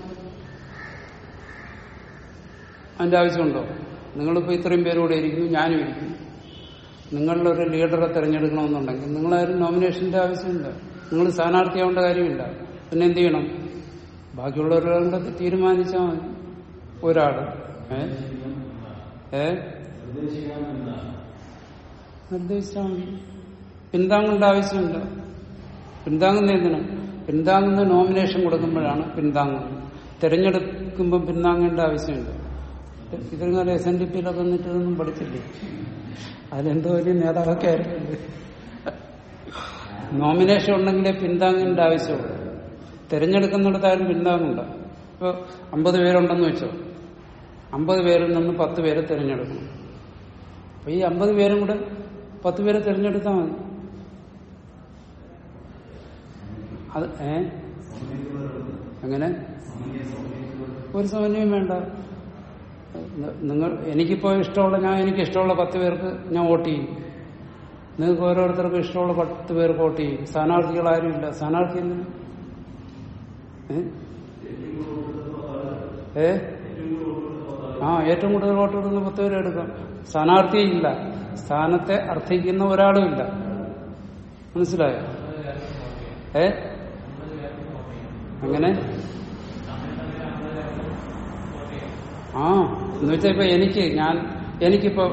അതിന്റെ ആവശ്യമുണ്ടോ നിങ്ങളിപ്പോ ഇത്രയും പേരൂടെ ഇരിക്കുന്നു ഞാനും ഇരിക്കുന്നു നിങ്ങളുടെ ഒരു ലീഡറെ തിരഞ്ഞെടുക്കണമെന്നുണ്ടെങ്കിൽ നിങ്ങളാരും നോമിനേഷന്റെ ആവശ്യമില്ല നിങ്ങൾ സ്ഥാനാർത്ഥിയാവേണ്ട കാര്യമില്ല പിന്നെ എന്ത് ചെയ്യണം ബാക്കിയുള്ളവരുടെ തീരുമാനിച്ചാൽ മതി ഒരാള് ഏ ഏ നിർദ്ദേശിച്ചാൽ മതി പിന്താങ്ങേണ്ട ആവശ്യമില്ല പിന്താങ്ങുന്ന എന്തിനാ പിന്താങ്ങുന്ന നോമിനേഷൻ കൊടുക്കുമ്പോഴാണ് പിന്താങ്ങുന്നത് തിരഞ്ഞെടുക്കുമ്പോൾ പിന്താങ്ങേണ്ട ആവശ്യമില്ല ഇത്രയും കാലം എസ് എൻ ഡി പിയിലൊക്കെ വന്നിട്ട് ഇതൊന്നും പഠിച്ചില്ലേ അതിലെന്തോ വലിയ നേതാവൊക്കെ ആയിട്ടുണ്ട് നോമിനേഷൻ ഉണ്ടെങ്കിലേ പിന്താങ്ങേണ്ട ആവശ്യമുള്ളൂ തിരഞ്ഞെടുക്കുന്നിടത്താരും പിന്താങ്ങണ്ട ഇപ്പോൾ അമ്പത് പേരുണ്ടെന്ന് വെച്ചോ അമ്പത് പേരിൽ നിന്ന് പത്ത് പേരെ തിരഞ്ഞെടുക്കണം അപ്പൊ ഈ അമ്പത് പേരും കൂടെ പത്ത് പേരെ തിരഞ്ഞെടുത്താൽ മതി അത് ഏ എങ്ങനെ ഒരു സമന്വയം വേണ്ട നിങ്ങൾ എനിക്കിപ്പോ ഇഷ്ടമുള്ള ഞാൻ എനിക്ക് ഇഷ്ടമുള്ള പത്ത് പേർക്ക് ഞാൻ വോട്ട് ചെയ്യും നിങ്ങൾക്ക് ഓരോരുത്തർക്കും ഇഷ്ടമുള്ള പത്ത് പേർക്ക് വോട്ട് ചെയ്യും സ്ഥാനാർത്ഥികൾ ആരുമില്ല സ്ഥാനാർത്ഥി എന്തിന് ഏ? ഏ ആ ഏറ്റവും കൂടുതൽ വോട്ട് ഇടുന്ന പത്ത് പേരെ എടുക്കാം സ്ഥാനാർത്ഥിയില്ല സ്ഥാനത്തെ അർത്ഥിക്കുന്ന ഒരാളും ഇല്ല മനസ്സിലായോ ഏ അങ്ങനെ ആ എന്ന് വെച്ചാൽ ഇപ്പൊ എനിക്ക് ഞാൻ എനിക്കിപ്പോ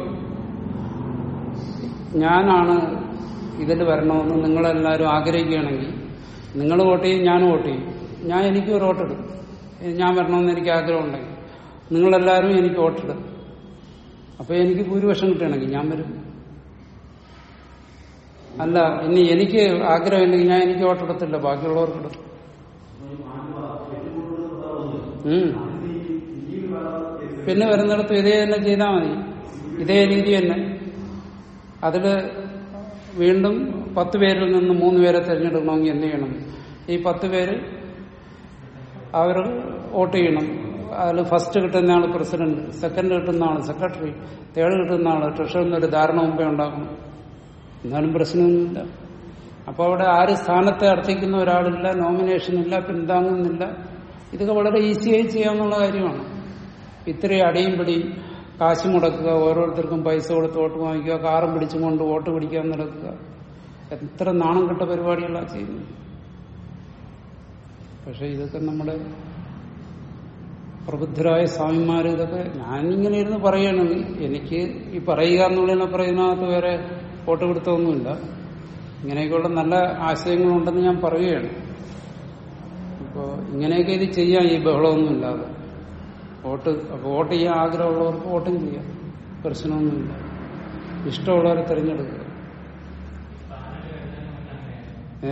ഞാനാണ് ഇതിൽ വരണമെന്ന് നിങ്ങളെല്ലാവരും ആഗ്രഹിക്കുകയാണെങ്കിൽ നിങ്ങൾ വോട്ട് ചെയ്യും ഞാൻ വോട്ട് ചെയ്യും ഞാൻ എനിക്ക് ഒരു വോട്ടിടും ഞാൻ വരണമെന്ന് എനിക്ക് ആഗ്രഹമുണ്ടെങ്കിൽ നിങ്ങളെല്ലാവരും എനിക്ക് വോട്ടിടും അപ്പൊ എനിക്ക് ഭൂരിപക്ഷം കിട്ടുകയാണെങ്കിൽ ഞാൻ വരും അല്ല ഇനി എനിക്ക് ആഗ്രഹമില്ലെങ്കിൽ ഞാൻ എനിക്ക് വോട്ടെടുത്തില്ല ബാക്കിയുള്ളവർക്കിടും ഉം. പിന്നെ വരുന്നിടത്ത് ഇതേ തന്നെ ചെയ്താൽ മതി ഇതേ രീതി തന്നെ അതില് വീണ്ടും പത്ത് പേരിൽ നിന്ന് മൂന്ന് പേരെ തിരഞ്ഞെടുക്കണമെങ്കിൽ എന്ത് ചെയ്യണം ഈ പത്ത് പേര് അവർ വോട്ട് ചെയ്യണം അതിൽ ഫസ്റ്റ് കിട്ടുന്ന ആള് പ്രസിഡന്റ് സെക്കൻഡ് കിട്ടുന്ന ആള് സെക്രട്ടറി തേർഡ് കിട്ടുന്ന ആള് ട്രഷറിന് ഒരു ധാരണ മുമ്പേ ഉണ്ടാക്കണം എന്നാലും പ്രശ്നമൊന്നുമില്ല അപ്പൊ അവിടെ ആര് സ്ഥാനത്തെ അർത്ഥിക്കുന്ന ഒരാളില്ല നോമിനേഷൻ ഇല്ല പിന്താങ്ങുന്നില്ല ഇതൊക്കെ വളരെ ഈസിയായി ചെയ്യാവുന്ന കാര്യമാണ് ഇത്രയും അടിയും പിടിയും കാശ് മുടക്കുക ഓരോരുത്തർക്കും പൈസ കൊടുത്ത് വോട്ട് വാങ്ങിക്കുക കാറും പിടിച്ചും കൊണ്ട് വോട്ട് പിടിക്കാൻ നടക്കുക എത്ര നാണം കെട്ട പരിപാടികളാണ് ചെയ്യുന്നത് പക്ഷെ ഇതൊക്കെ നമ്മുടെ പ്രബുദ്ധരായ സ്വാമിമാർ ഇതൊക്കെ ഞാനിങ്ങനെ ഇരുന്ന് പറയുകയാണെങ്കിൽ എനിക്ക് ഈ പറയുക എന്നുള്ളതിനെ പറയുന്നതിനകത്ത് വേറെ വോട്ട് പിടുത്തമൊന്നുമില്ല ഇങ്ങനെയൊക്കെയുള്ള നല്ല ആശയങ്ങളുണ്ടെന്ന് ഞാൻ പറയുകയാണ് അപ്പോൾ ഇങ്ങനെയൊക്കെ ഇത് ചെയ്യാം ഈ ബഹളമൊന്നും ഇല്ലാതെ വോട്ട് അപ്പോൾ വോട്ട് ചെയ്യാൻ ആഗ്രഹമുള്ളവർക്ക് വോട്ടും ചെയ്യാം പ്രശ്നമൊന്നുമില്ല ഇഷ്ടമുള്ളവരെ തിരഞ്ഞെടുക്കുക ഏ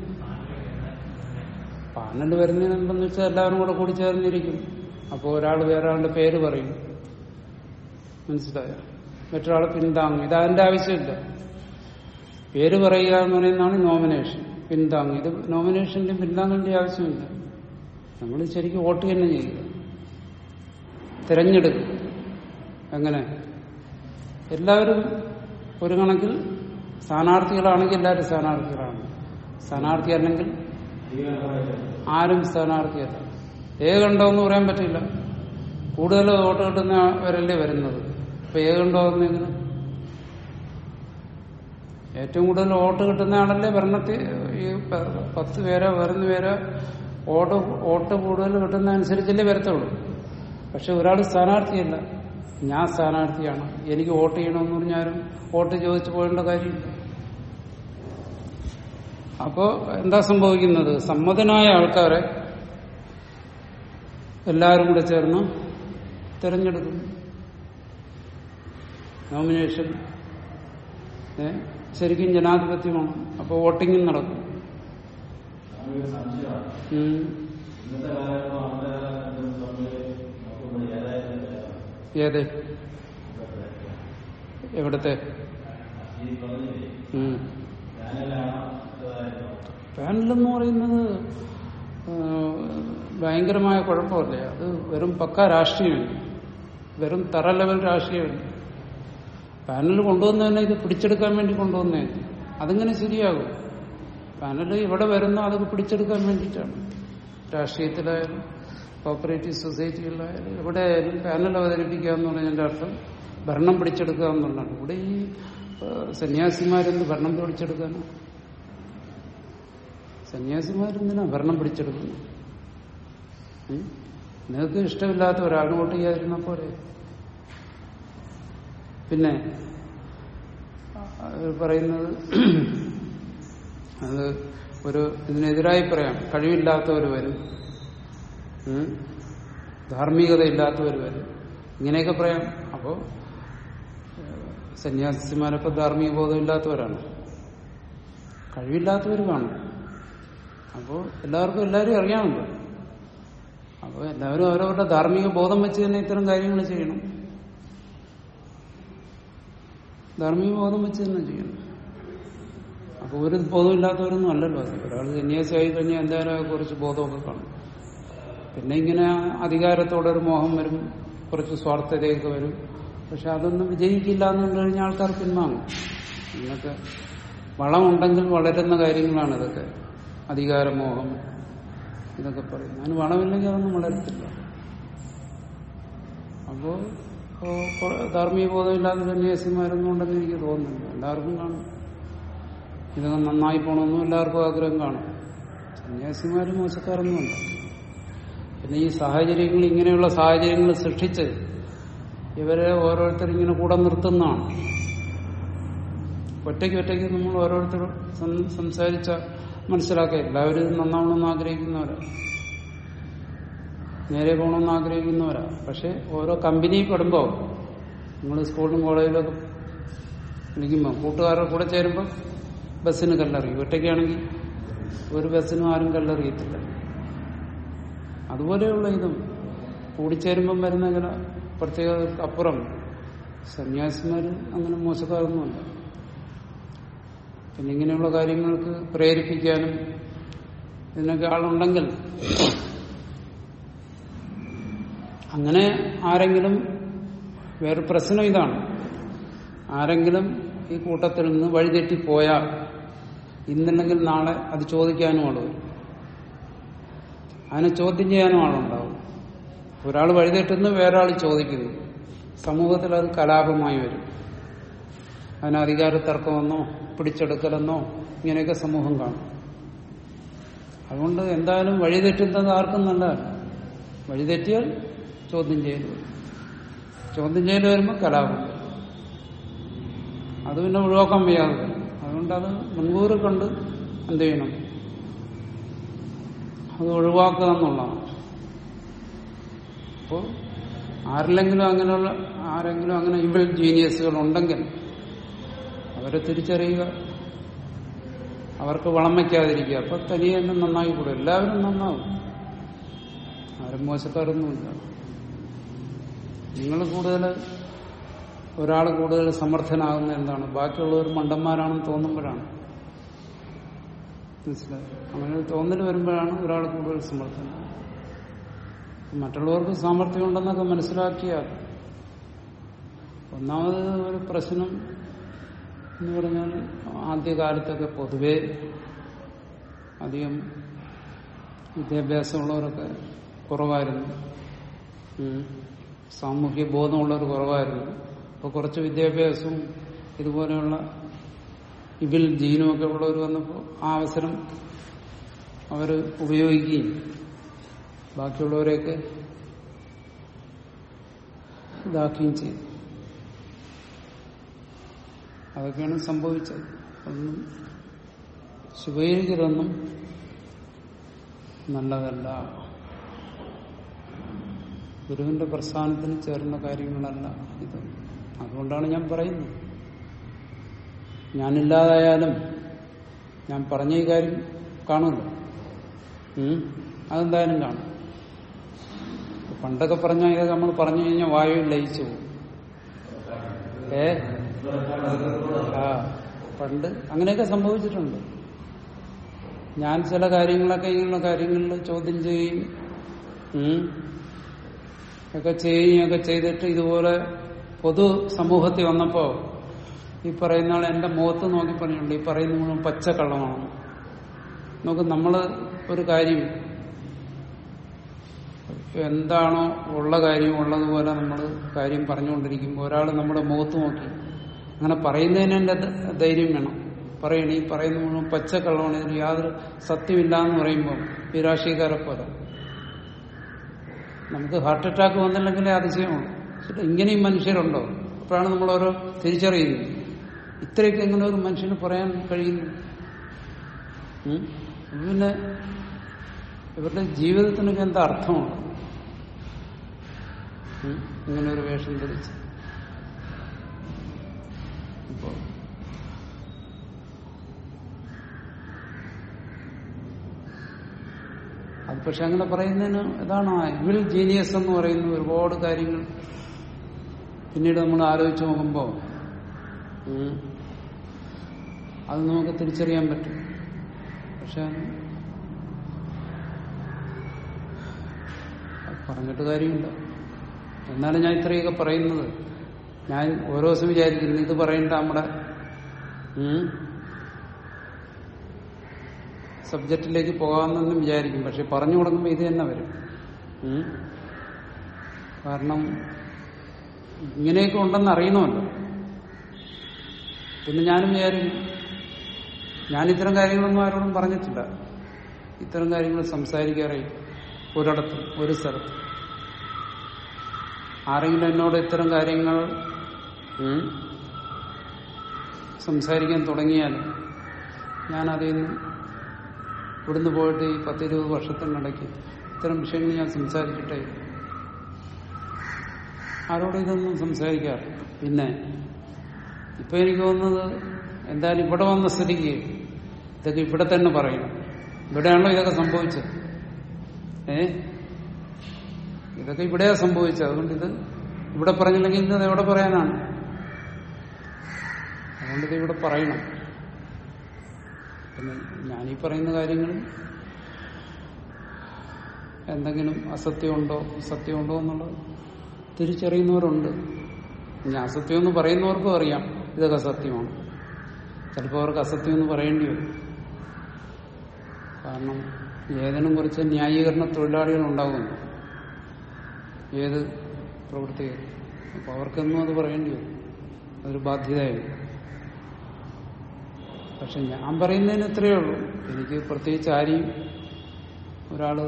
പാനൽ വരുന്നതിന് എന്തെന്ന് വെച്ചാൽ എല്ലാവരും കൂടെ കൂടി ചേർന്നിരിക്കും അപ്പോൾ ഒരാൾ വേറൊരാളുടെ പേര് പറയും മനസ്സിലായോ മറ്റൊരാളെ പിന്താങ്ങും ഇത് അതിന്റെ ആവശ്യമില്ല പേര് പറയുക എന്ന് പറയുന്നതാണ് നോമിനേഷൻ പിന്താങ്ങും ഇത് നോമിനേഷന്റെ പിന്താങ്ങേണ്ട ആവശ്യമില്ല നമ്മൾ ശരിക്കും വോട്ട് തന്നെ ചെയ്യുക തിരഞ്ഞെടുക്കും എങ്ങനെ എല്ലാവരും ഒരു കണക്കിൽ സ്ഥാനാർത്ഥികളാണെങ്കിൽ എല്ലാവരും സ്ഥാനാർത്ഥികളാണ് സ്ഥാനാർത്ഥി അല്ലെങ്കിൽ ആരും സ്ഥാനാർത്ഥിയല്ല ഏകണ്ടോ എന്ന് പറയാൻ പറ്റില്ല കൂടുതൽ വോട്ട് കിട്ടുന്നവരല്ലേ വരുന്നത് അപ്പൊ ഏകണ്ടോ എന്ന് എങ്ങനെ ഏറ്റവും കൂടുതൽ വോട്ട് കിട്ടുന്ന ആളല്ലേ ഭരണത്തിൽ ഈ പ- പത്ത് പേരോ പതിനൊന്ന് പേരോ വോട്ട് വോട്ട് കൂടുതൽ കിട്ടുന്ന അനുസരിച്ചല്ലേ വരത്തുള്ളൂ പക്ഷെ ഒരാൾ സ്ഥാനാർത്ഥിയല്ല ഞാൻ സ്ഥാനാർത്ഥിയാണ് എനിക്ക് വോട്ട് ചെയ്യണമെന്ന് പറഞ്ഞാലും വോട്ട് ചോദിച്ചു പോകേണ്ട കാര്യമില്ല അപ്പോ എന്താ സംഭവിക്കുന്നത് സമ്മതനായ ആൾക്കാരെ എല്ലാവരും കൂടെ ചേർന്ന് തിരഞ്ഞെടുക്കും നോമിനേഷൻ ഏ, ശരിക്കും ജനാധിപത്യമാണ് അപ്പോൾ വോട്ടിങ്ങും നടക്കും ഉം. ഏത് എവിടത്തെ ഉം. പാനലെന്ന് പറയുന്നത് ആ, ഭയങ്കരമായ കുഴപ്പമല്ലേ അത് വെറും പക്ക രാഷ്ട്രീയമല്ല വെറും തറ ലെവൽ രാഷ്ട്രീയമല്ല പാനൽ കൊണ്ടുവന്നതന്നെ ഇത് പിടിച്ചെടുക്കാൻ വേണ്ടി കൊണ്ടുവന്നേ അതിങ്ങനെ ശരിയാകും പാനൽ ഇവിടെ വരുന്ന അതൊക്കെ പിടിച്ചെടുക്കാൻ വേണ്ടിയിട്ടാണ് രാഷ്ട്രീയത്തിലായാലും കോപ്പറേറ്റീവ് സൊസൈറ്റികളിലായാലും എവിടെയായാലും പാനൽ അവതരിപ്പിക്കുക എന്ന് പറഞ്ഞതിന്റെ അർത്ഥം ഭരണം പിടിച്ചെടുക്കുക എന്നുള്ളതാണ് ഇവിടെ ഈ ആ, സന്യാസിമാരെന്ത് ഭരണം പിടിച്ചെടുക്കാനാണ് സന്യാസിമാരെന്തിനാ ഭരണം പിടിച്ചെടുക്കുന്നു ഉം? നിങ്ങൾക്ക് ഇഷ്ടമില്ലാത്ത ഒരാളിന് വോട്ട് ചെയ്യാതിരുന്ന പോരെ പിന്നെ അത് പറയുന്നത് അത് ഒരു ഇതിനെതിരായി പറയാം കഴിവില്ലാത്തവർ വരും ഉം? ധാർമ്മികത ഇല്ലാത്തവർ വരും ഇങ്ങനെയൊക്കെ പറയാം അപ്പോ സന്യാസിമാരൊക്കെ ധാർമ്മിക ബോധമില്ലാത്തവരാണ് കഴിവില്ലാത്തവർ കാണും അപ്പോൾ എല്ലാവർക്കും എല്ലാവരും അറിയാമല്ലോ അപ്പോൾ എല്ലാവരും അവരവരുടെ ധാർമ്മിക ബോധം വെച്ച് തന്നെ ഇത്തരം കാര്യങ്ങൾ ചെയ്യണം ധാർമ്മിക ബോധം വെച്ച് തന്നെ ചെയ്യണം അപ്പോൾ ഒരു ബോധമില്ലാത്തവരൊന്നും അല്ലല്ലോ അത് ഒരാൾ സന്യാസിയായി കഴിഞ്ഞാൽ എന്തായാലും കുറച്ച് ബോധമൊക്കെ കാണും പിന്നെ ഇങ്ങനെ അധികാരത്തോടെ ഒരു മോഹം വരും കുറച്ച് സ്വാർത്ഥതയൊക്കെ വരും പക്ഷെ അതൊന്നും വിജയിക്കില്ല എന്ന് കണ്ടു കഴിഞ്ഞാൽ ആൾക്കാർ പിന്മാങ്ങും ഇന്നത്തെ വളമുണ്ടെങ്കിൽ വളരുന്ന കാര്യങ്ങളാണ് ഇതൊക്കെ അധികാരമോഹം ഇതൊക്കെ പറയും അതിന് വളമില്ലെങ്കിൽ അതൊന്നും വളരത്തില്ല അപ്പോ ഇപ്പോ കൊ- ധാർമ്മിക ബോധമില്ലാത്ത സന്യാസിമാരൊന്നും ഉണ്ടെന്ന് എനിക്ക് തോന്നുന്നില്ല എല്ലാവർക്കും കാണും ഇതൊക്കെ നന്നായി പോകണമെന്നും എല്ലാവർക്കും ആഗ്രഹം കാണും സന്യാസിമാര് മോശക്കാരൊന്നുമല്ല പിന്നെ ഈ സാഹചര്യങ്ങൾ ഇങ്ങനെയുള്ള സാഹചര്യങ്ങൾ സൃഷ്ടിച്ച് ഇവരെ ഓരോരുത്തർ ഇങ്ങനെ കൂടെ നിർത്തുന്നതാണ് ഒറ്റയ്ക്ക് ഒറ്റയ്ക്ക് നമ്മൾ ഓരോരുത്തർ സംസാരിച്ച മനസ്സിലാക്കുക എല്ലാവരും ഇത് നന്നാവണമെന്ന് ആഗ്രഹിക്കുന്നവരാ നേരെ പോകണമെന്ന് ആഗ്രഹിക്കുന്നവരാ പക്ഷെ ഓരോ കമ്പനി പെടുമ്പോൾ നിങ്ങൾ സ്കൂളിലും കോളേജിലൊക്കെ വിളിക്കുമ്പോൾ കൂട്ടുകാരുടെ കൂടെ ചേരുമ്പോൾ ബസ്സിന് കല്ലെറിയും ഒറ്റയ്ക്കാണെങ്കിൽ ഒരു ബസ്സിനും ആരും കല്ലെറിയത്തില്ല അതുപോലെയുള്ള ഇതും കൂടിച്ചേരുമ്പം വരുന്ന ചില പ്രത്യേകതകൾക്ക് അപ്പുറം സന്യാസിമാർ അങ്ങനെ മോശക്കാരൊന്നുമല്ല പിന്നെ ഇങ്ങനെയുള്ള കാര്യങ്ങൾക്ക് പ്രേരിപ്പിക്കാനും ഇതിനൊക്കെ ആളുണ്ടെങ്കിൽ അങ്ങനെ ആരെങ്കിലും വേറെ പ്രശ്നം ഇതാണ് ആരെങ്കിലും ഈ കൂട്ടത്തിൽ നിന്ന് വഴിതെറ്റിപ്പോയാൽ ഇന്നല്ലെങ്കിൽ നാളെ അത് ചോദിക്കാനും ആൾ വരും അതിനെ ചോദ്യം ചെയ്യാനും ആളുണ്ടാവും ഒരാൾ വഴിതെറ്റുന്നു വേറെ ആൾ ചോദിക്കുന്നു സമൂഹത്തിൽ അത് കലാപമായി വരും അതിന് അധികാര തർക്കമെന്നോ പിടിച്ചെടുക്കലെന്നോ ഇങ്ങനെയൊക്കെ സമൂഹം കാണും അതുകൊണ്ട് എന്തായാലും വഴിതെറ്റുന്നത് ആർക്കും നല്ലതല്ല വഴിതെറ്റിയാൽ ചോദ്യം ചെയ്യൽ വരും ചോദ്യം ചെയ്യൽ വരുമ്പോൾ കലാപം വരും അത് പിന്നെ ഒഴിവാക്കാൻ വയ്യാതെ വരും അതുകൊണ്ട് അത് മുൻകൂർ കണ്ട് എന്ത് ചെയ്യണം അത് ഒഴിവാക്കുക എന്നുള്ളതാണ് അപ്പോൾ ആരിലെങ്കിലും അങ്ങനെയുള്ള ആരെങ്കിലും അങ്ങനെ ഇവൽ ജീനിയസുകൾ ഉണ്ടെങ്കിൽ അവരെ തിരിച്ചറിയുക അവർക്ക് വളം വയ്ക്കാതിരിക്കുക അപ്പൊ തനിയെ തന്നെ നന്നായി കൂടും എല്ലാവരും നന്നാവും ആരും മോശക്കാരൊന്നുമില്ല നിങ്ങൾ കൂടുതൽ ഒരാൾ കൂടുതൽ സമർത്ഥനാകുന്ന എന്താണ് ബാക്കിയുള്ളവർ മണ്ടന്മാരാണെന്ന് തോന്നുമ്പോഴാണ് മനസ്സിലായി അങ്ങനെ ഒരു തോന്നൽ വരുമ്പോഴാണ് ഒരാൾ കൂടുതൽ സമർത്ഥനാകുന്നത് മറ്റുള്ളവർക്ക് സാമർഥ്യം ഉണ്ടെന്നൊക്കെ മനസ്സിലാക്കിയാൽ ഒന്നാമത് ഒരു പ്രശ്നം എന്ന് പറഞ്ഞാൽ ആദ്യകാലത്തൊക്കെ പൊതുവെ അധികം വിദ്യാഭ്യാസമുള്ളവരൊക്കെ കുറവായിരുന്നു ഉം. സാമൂഹ്യ ബോധമുള്ളവർ കുറവായിരുന്നു അപ്പോൾ കുറച്ച് വിദ്യാഭ്യാസവും ഇതുപോലെയുള്ള ഇതിൽ ജീനുമൊക്കെ ഉള്ളവർ വന്നപ്പോൾ ആ അവസരം അവർ ഉപയോഗിക്കുകയും ബാക്കിയുള്ളവരെയൊക്കെ ഇതാക്കുകയും ചെയ്തു അതൊക്കെയാണ് സംഭവിച്ചത് ഒന്നും ശുഭീകരിക്കലൊന്നും നല്ലതല്ല ഗുരുവിന്റെ പ്രസ്ഥാനത്തിന് ചേർന്ന കാര്യങ്ങളല്ല ഇത് അതുകൊണ്ടാണ് ഞാൻ പറയുന്നത് ഞാനില്ലാതായാലും ഞാൻ പറഞ്ഞ ഈ കാര്യം കാണുമല്ലോ ഉം? അതെന്തായാലും കാണും പണ്ടൊക്കെ പറഞ്ഞ ഇത് നമ്മൾ പറഞ്ഞു കഴിഞ്ഞാൽ വായുവിൽ ലയിച്ചു പോകും ഏ ആ പണ്ട് അങ്ങനെയൊക്കെ സംഭവിച്ചിട്ടുണ്ട് ഞാൻ ചില കാര്യങ്ങളൊക്കെ ഇങ്ങനെയുള്ള കാര്യങ്ങളിൽ ചോദ്യം ചെയ്യും ഉം, ഒക്കെ ചെയ്യുകയും ഒക്കെ ചെയ്തിട്ട് ഇതുപോലെ പൊതു സമൂഹത്തിൽ വന്നപ്പോ ഈ പറയുന്ന ആൾ എന്റെ മുഖത്ത് നോക്കി പറഞ്ഞിട്ടുണ്ട് ഈ പറയുന്ന മുഴുവൻ പച്ചക്കള്ളമാണ് നമുക്ക് നമ്മള് ഒരു കാര്യം എന്താണോ ഉള്ള കാര്യം ഉള്ളതുപോലെ നമ്മൾ കാര്യം പറഞ്ഞുകൊണ്ടിരിക്കുമ്പോൾ ഒരാൾ നമ്മുടെ മുഖത്ത് നോക്കി അങ്ങനെ പറയുന്നതിന് എന്റെ ധൈര്യം വേണം പറയണേ ഈ പറയുന്ന മുഴുവൻ പച്ചക്കള്ളമാണ് ഇതിന് യാതൊരു സത്യമില്ല എന്ന് പറയുമ്പോൾ ഈ രാഷ്ട്രീയക്കാരെ പോലെ നമുക്ക് ഹാർട്ട് അറ്റാക്ക് വന്നില്ലെങ്കിലേ അതിശയമാണ് പക്ഷേ ഇങ്ങനെയും മനുഷ്യരുണ്ടോ അപ്പോഴാണ് നമ്മൾ ഓരോ തിരിച്ചറിയുന്നത് ഇത്രയൊക്കെ എങ്ങനെ ഒരു മനുഷ്യന് പറയാൻ കഴിയുന്നു ഉം? അപ്പൊ പിന്നെ ഇവരുടെ ജീവിതത്തിനൊക്കെ എന്താ അർത്ഥമാണ് ഉം? ഇങ്ങനെ ഒരു വേഷം ധരിച്ച് ഇപ്പോ അത് പക്ഷെ അങ്ങനെ പറയുന്നതിന് ഇതാണ് ഇവിൽ ജീനിയസ് എന്ന് പറയുന്ന ഒരുപാട് കാര്യങ്ങൾ പിന്നീട് നമ്മൾ ആലോചിച്ച് നോക്കുമ്പോൾ ഉം, അത് നമുക്ക് തിരിച്ചറിയാൻ പറ്റും പക്ഷെ അത് പറഞ്ഞിട്ട് കാര്യമില്ല എന്നാലും ഞാൻ ഇത്രയൊക്കെ പറയുന്നത് ഞാൻ ഓരോ ദിവസം വിചാരിക്കുന്നു ഇത് പറയേണ്ട നമ്മുടെ ഉം, സബ്ജക്റ്റിലേക്ക് പോകാമെന്നൊന്നും വിചാരിക്കും പക്ഷെ പറഞ്ഞു കൊടുക്കുമ്പോൾ ഇത് തന്നെ വരും ഉം. കാരണം ഇങ്ങനെയൊക്കെ ഉണ്ടെന്ന് അറിയണമല്ലോ പിന്നെ ഞാനും വിചാരിക്കും ഞാൻ ഇത്തരം കാര്യങ്ങളൊന്നും ആരോടും പറഞ്ഞിട്ടില്ല ഇത്തരം കാര്യങ്ങൾ സംസാരിക്കാറില്ല ഒരിടത്തും ഒരു സ്ഥലത്തും ആരെങ്കിലും എന്നോട് ഇത്തരം കാര്യങ്ങൾ ഉം, സംസാരിക്കാൻ തുടങ്ങിയാൽ ഞാൻ അതിൽ നിന്ന് ഇവിടുന്ന് പോയിട്ട് ഈ പത്തിരുപത് വർഷത്തിനിടയ്ക്ക് ഇത്തരം വിഷയങ്ങൾ ഞാൻ സംസാരിച്ചിട്ടേ ഇല്ല. ആരോടും ഇതൊന്നും സംസാരിക്കാറില്ല പിന്നെ ഇപ്പൊ എനിക്ക് തോന്നുന്നത് എന്തായാലും ഇവിടെ വന്ന സ്ഥിതിക്ക് ഇതൊക്കെ ഇവിടെ തന്നെ പറയണം ഇവിടെയാണല്ലോ ഇതൊക്കെ സംഭവിച്ചത് ഏ ഇതൊക്കെ ഇവിടെയാ സംഭവിച്ചത് അതുകൊണ്ട് ഇത് ഇവിടെ പറഞ്ഞില്ലെങ്കിൽ ഇന്നത് എവിടെ പറയാനാണ് അതുകൊണ്ട് ഇത് ഇവിടെ പറയണം പിന്നെ ഞാനീ പറയുന്ന കാര്യങ്ങൾ എന്തെങ്കിലും അസത്യമുണ്ടോ സത്യമുണ്ടോ എന്നുള്ളത് തിരിച്ചറിയുന്നവരുണ്ട് ഇനി അസത്യം എന്ന് പറയുന്നവർക്കും അറിയാം ഇതൊക്കെ സത്യമാണ് ചിലപ്പോൾ അവർക്ക് അസത്യം എന്ന് പറയേണ്ടി വരും കാരണം ഏതിനും കുറിച്ച് ന്യായീകരണ തൊഴിലാളികൾ ഉണ്ടാകുന്നു ഏത് പ്രവൃത്തിയും അപ്പൊ അവർക്കൊന്നും അത് പറയേണ്ടി വരും അതൊരു ബാധ്യതയായി പക്ഷെ ഞാൻ പറയുന്നതിന് ഇത്രയേ ഉള്ളൂ എനിക്ക് പ്രത്യേകിച്ച് ആരെയും ഒരാള്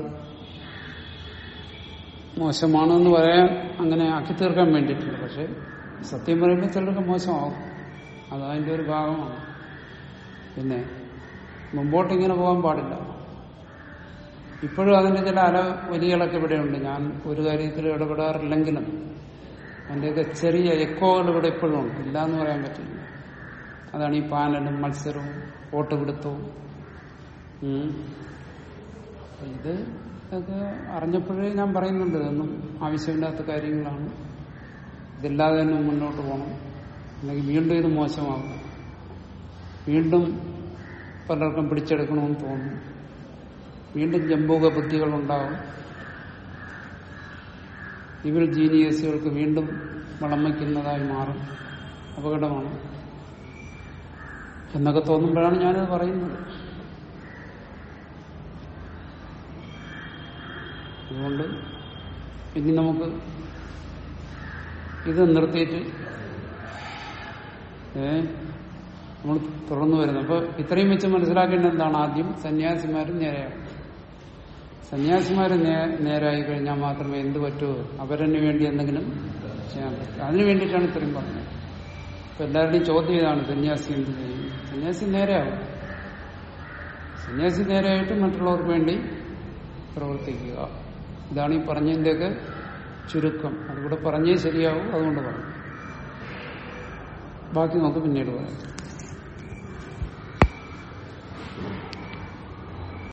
മോശമാണെന്ന് പറയാൻ അങ്ങനെ ആക്കി തീർക്കാൻ വേണ്ടിയിട്ടില്ല പക്ഷെ സത്യം പറയുമ്പോൾ ചിലർക്ക് മോശമാവും അതതിൻ്റെ ഒരു ഭാഗമാണ് പിന്നെ മുമ്പോട്ടിങ്ങനെ പോകാൻ പാടില്ല ഇപ്പോഴും അതിന്റെ ചില അല വലികളൊക്കെ ഇവിടെയുണ്ട് ഞാൻ ഒരു കാര്യത്തിൽ ഇടപെടാറില്ലെങ്കിലും അതിന്റെയൊക്കെ ചെറിയ എക്കോകൾ ഇവിടെ ഇപ്പോഴും ഉണ്ട് ഇല്ല എന്ന് പറയാൻ പറ്റില്ല അതാണ് ഈ പാനലും മത്സരവും വോട്ടുപിടുത്തവും ഉം. അപ്പൊ ഇത് ഒക്കെ അറിഞ്ഞപ്പോഴേ ഞാൻ പറയുന്നുണ്ട് ഇതൊന്നും ആവശ്യമില്ലാത്ത കാര്യങ്ങളാണ് ഇതില്ലാതെ തന്നെ മുന്നോട്ട് പോകണം അല്ലെങ്കിൽ വീണ്ടും ഇത് മോശമാകും വീണ്ടും പലർക്കും പിടിച്ചെടുക്കണമെന്ന് തോന്നും വീണ്ടും ജമ്പൂക ബുദ്ധികൾ ഉണ്ടാവും ഇവർ ജീനിയസുകൾക്ക് വീണ്ടും വളം വയ്ക്കുന്നതായി മാറും അപകടമാണ് എന്നൊക്കെ തോന്നുമ്പോഴാണ് ഞാനത് പറയുന്നത് അതുകൊണ്ട് ഇനി നമുക്ക് ഇത് നിർത്തിയിട്ട് ഏ നമ്മൾ തുടർന്നു വരുന്നത് അപ്പൊ ഇത്രയും വെച്ച് മനസ്സിലാക്കേണ്ടത് എന്താണ് ആദ്യം സന്യാസിമാരും നേരെയാവും സന്യാസിമാര് നേ- നേരായി കഴിഞ്ഞാൽ മാത്രമേ എന്ത് പറ്റുമോ അവരന് വേണ്ടി എന്തെങ്കിലും ചെയ്യാൻ പറ്റും അതിനു വേണ്ടിയിട്ടാണ് ഇത്രയും പറഞ്ഞത് ഇപ്പൊ എല്ലാവരുടെയും ചോദ്യം ഇതാണ് സന്യാസി എന്ത് ചെയ്യും സന്യാസി നേരെയാവും സന്യാസി നേരെയായിട്ട് മറ്റുള്ളവർക്ക് വേണ്ടി പ്രവർത്തിക്കുക ഇതാണ് ഈ പറഞ്ഞതിന്റെയൊക്കെ ചുരുക്കം അതുകൂടെ പറഞ്ഞേ ശരിയാവും അതുകൊണ്ട് പറഞ്ഞു ബാക്കി നമുക്ക് പിന്നീട് പറയാം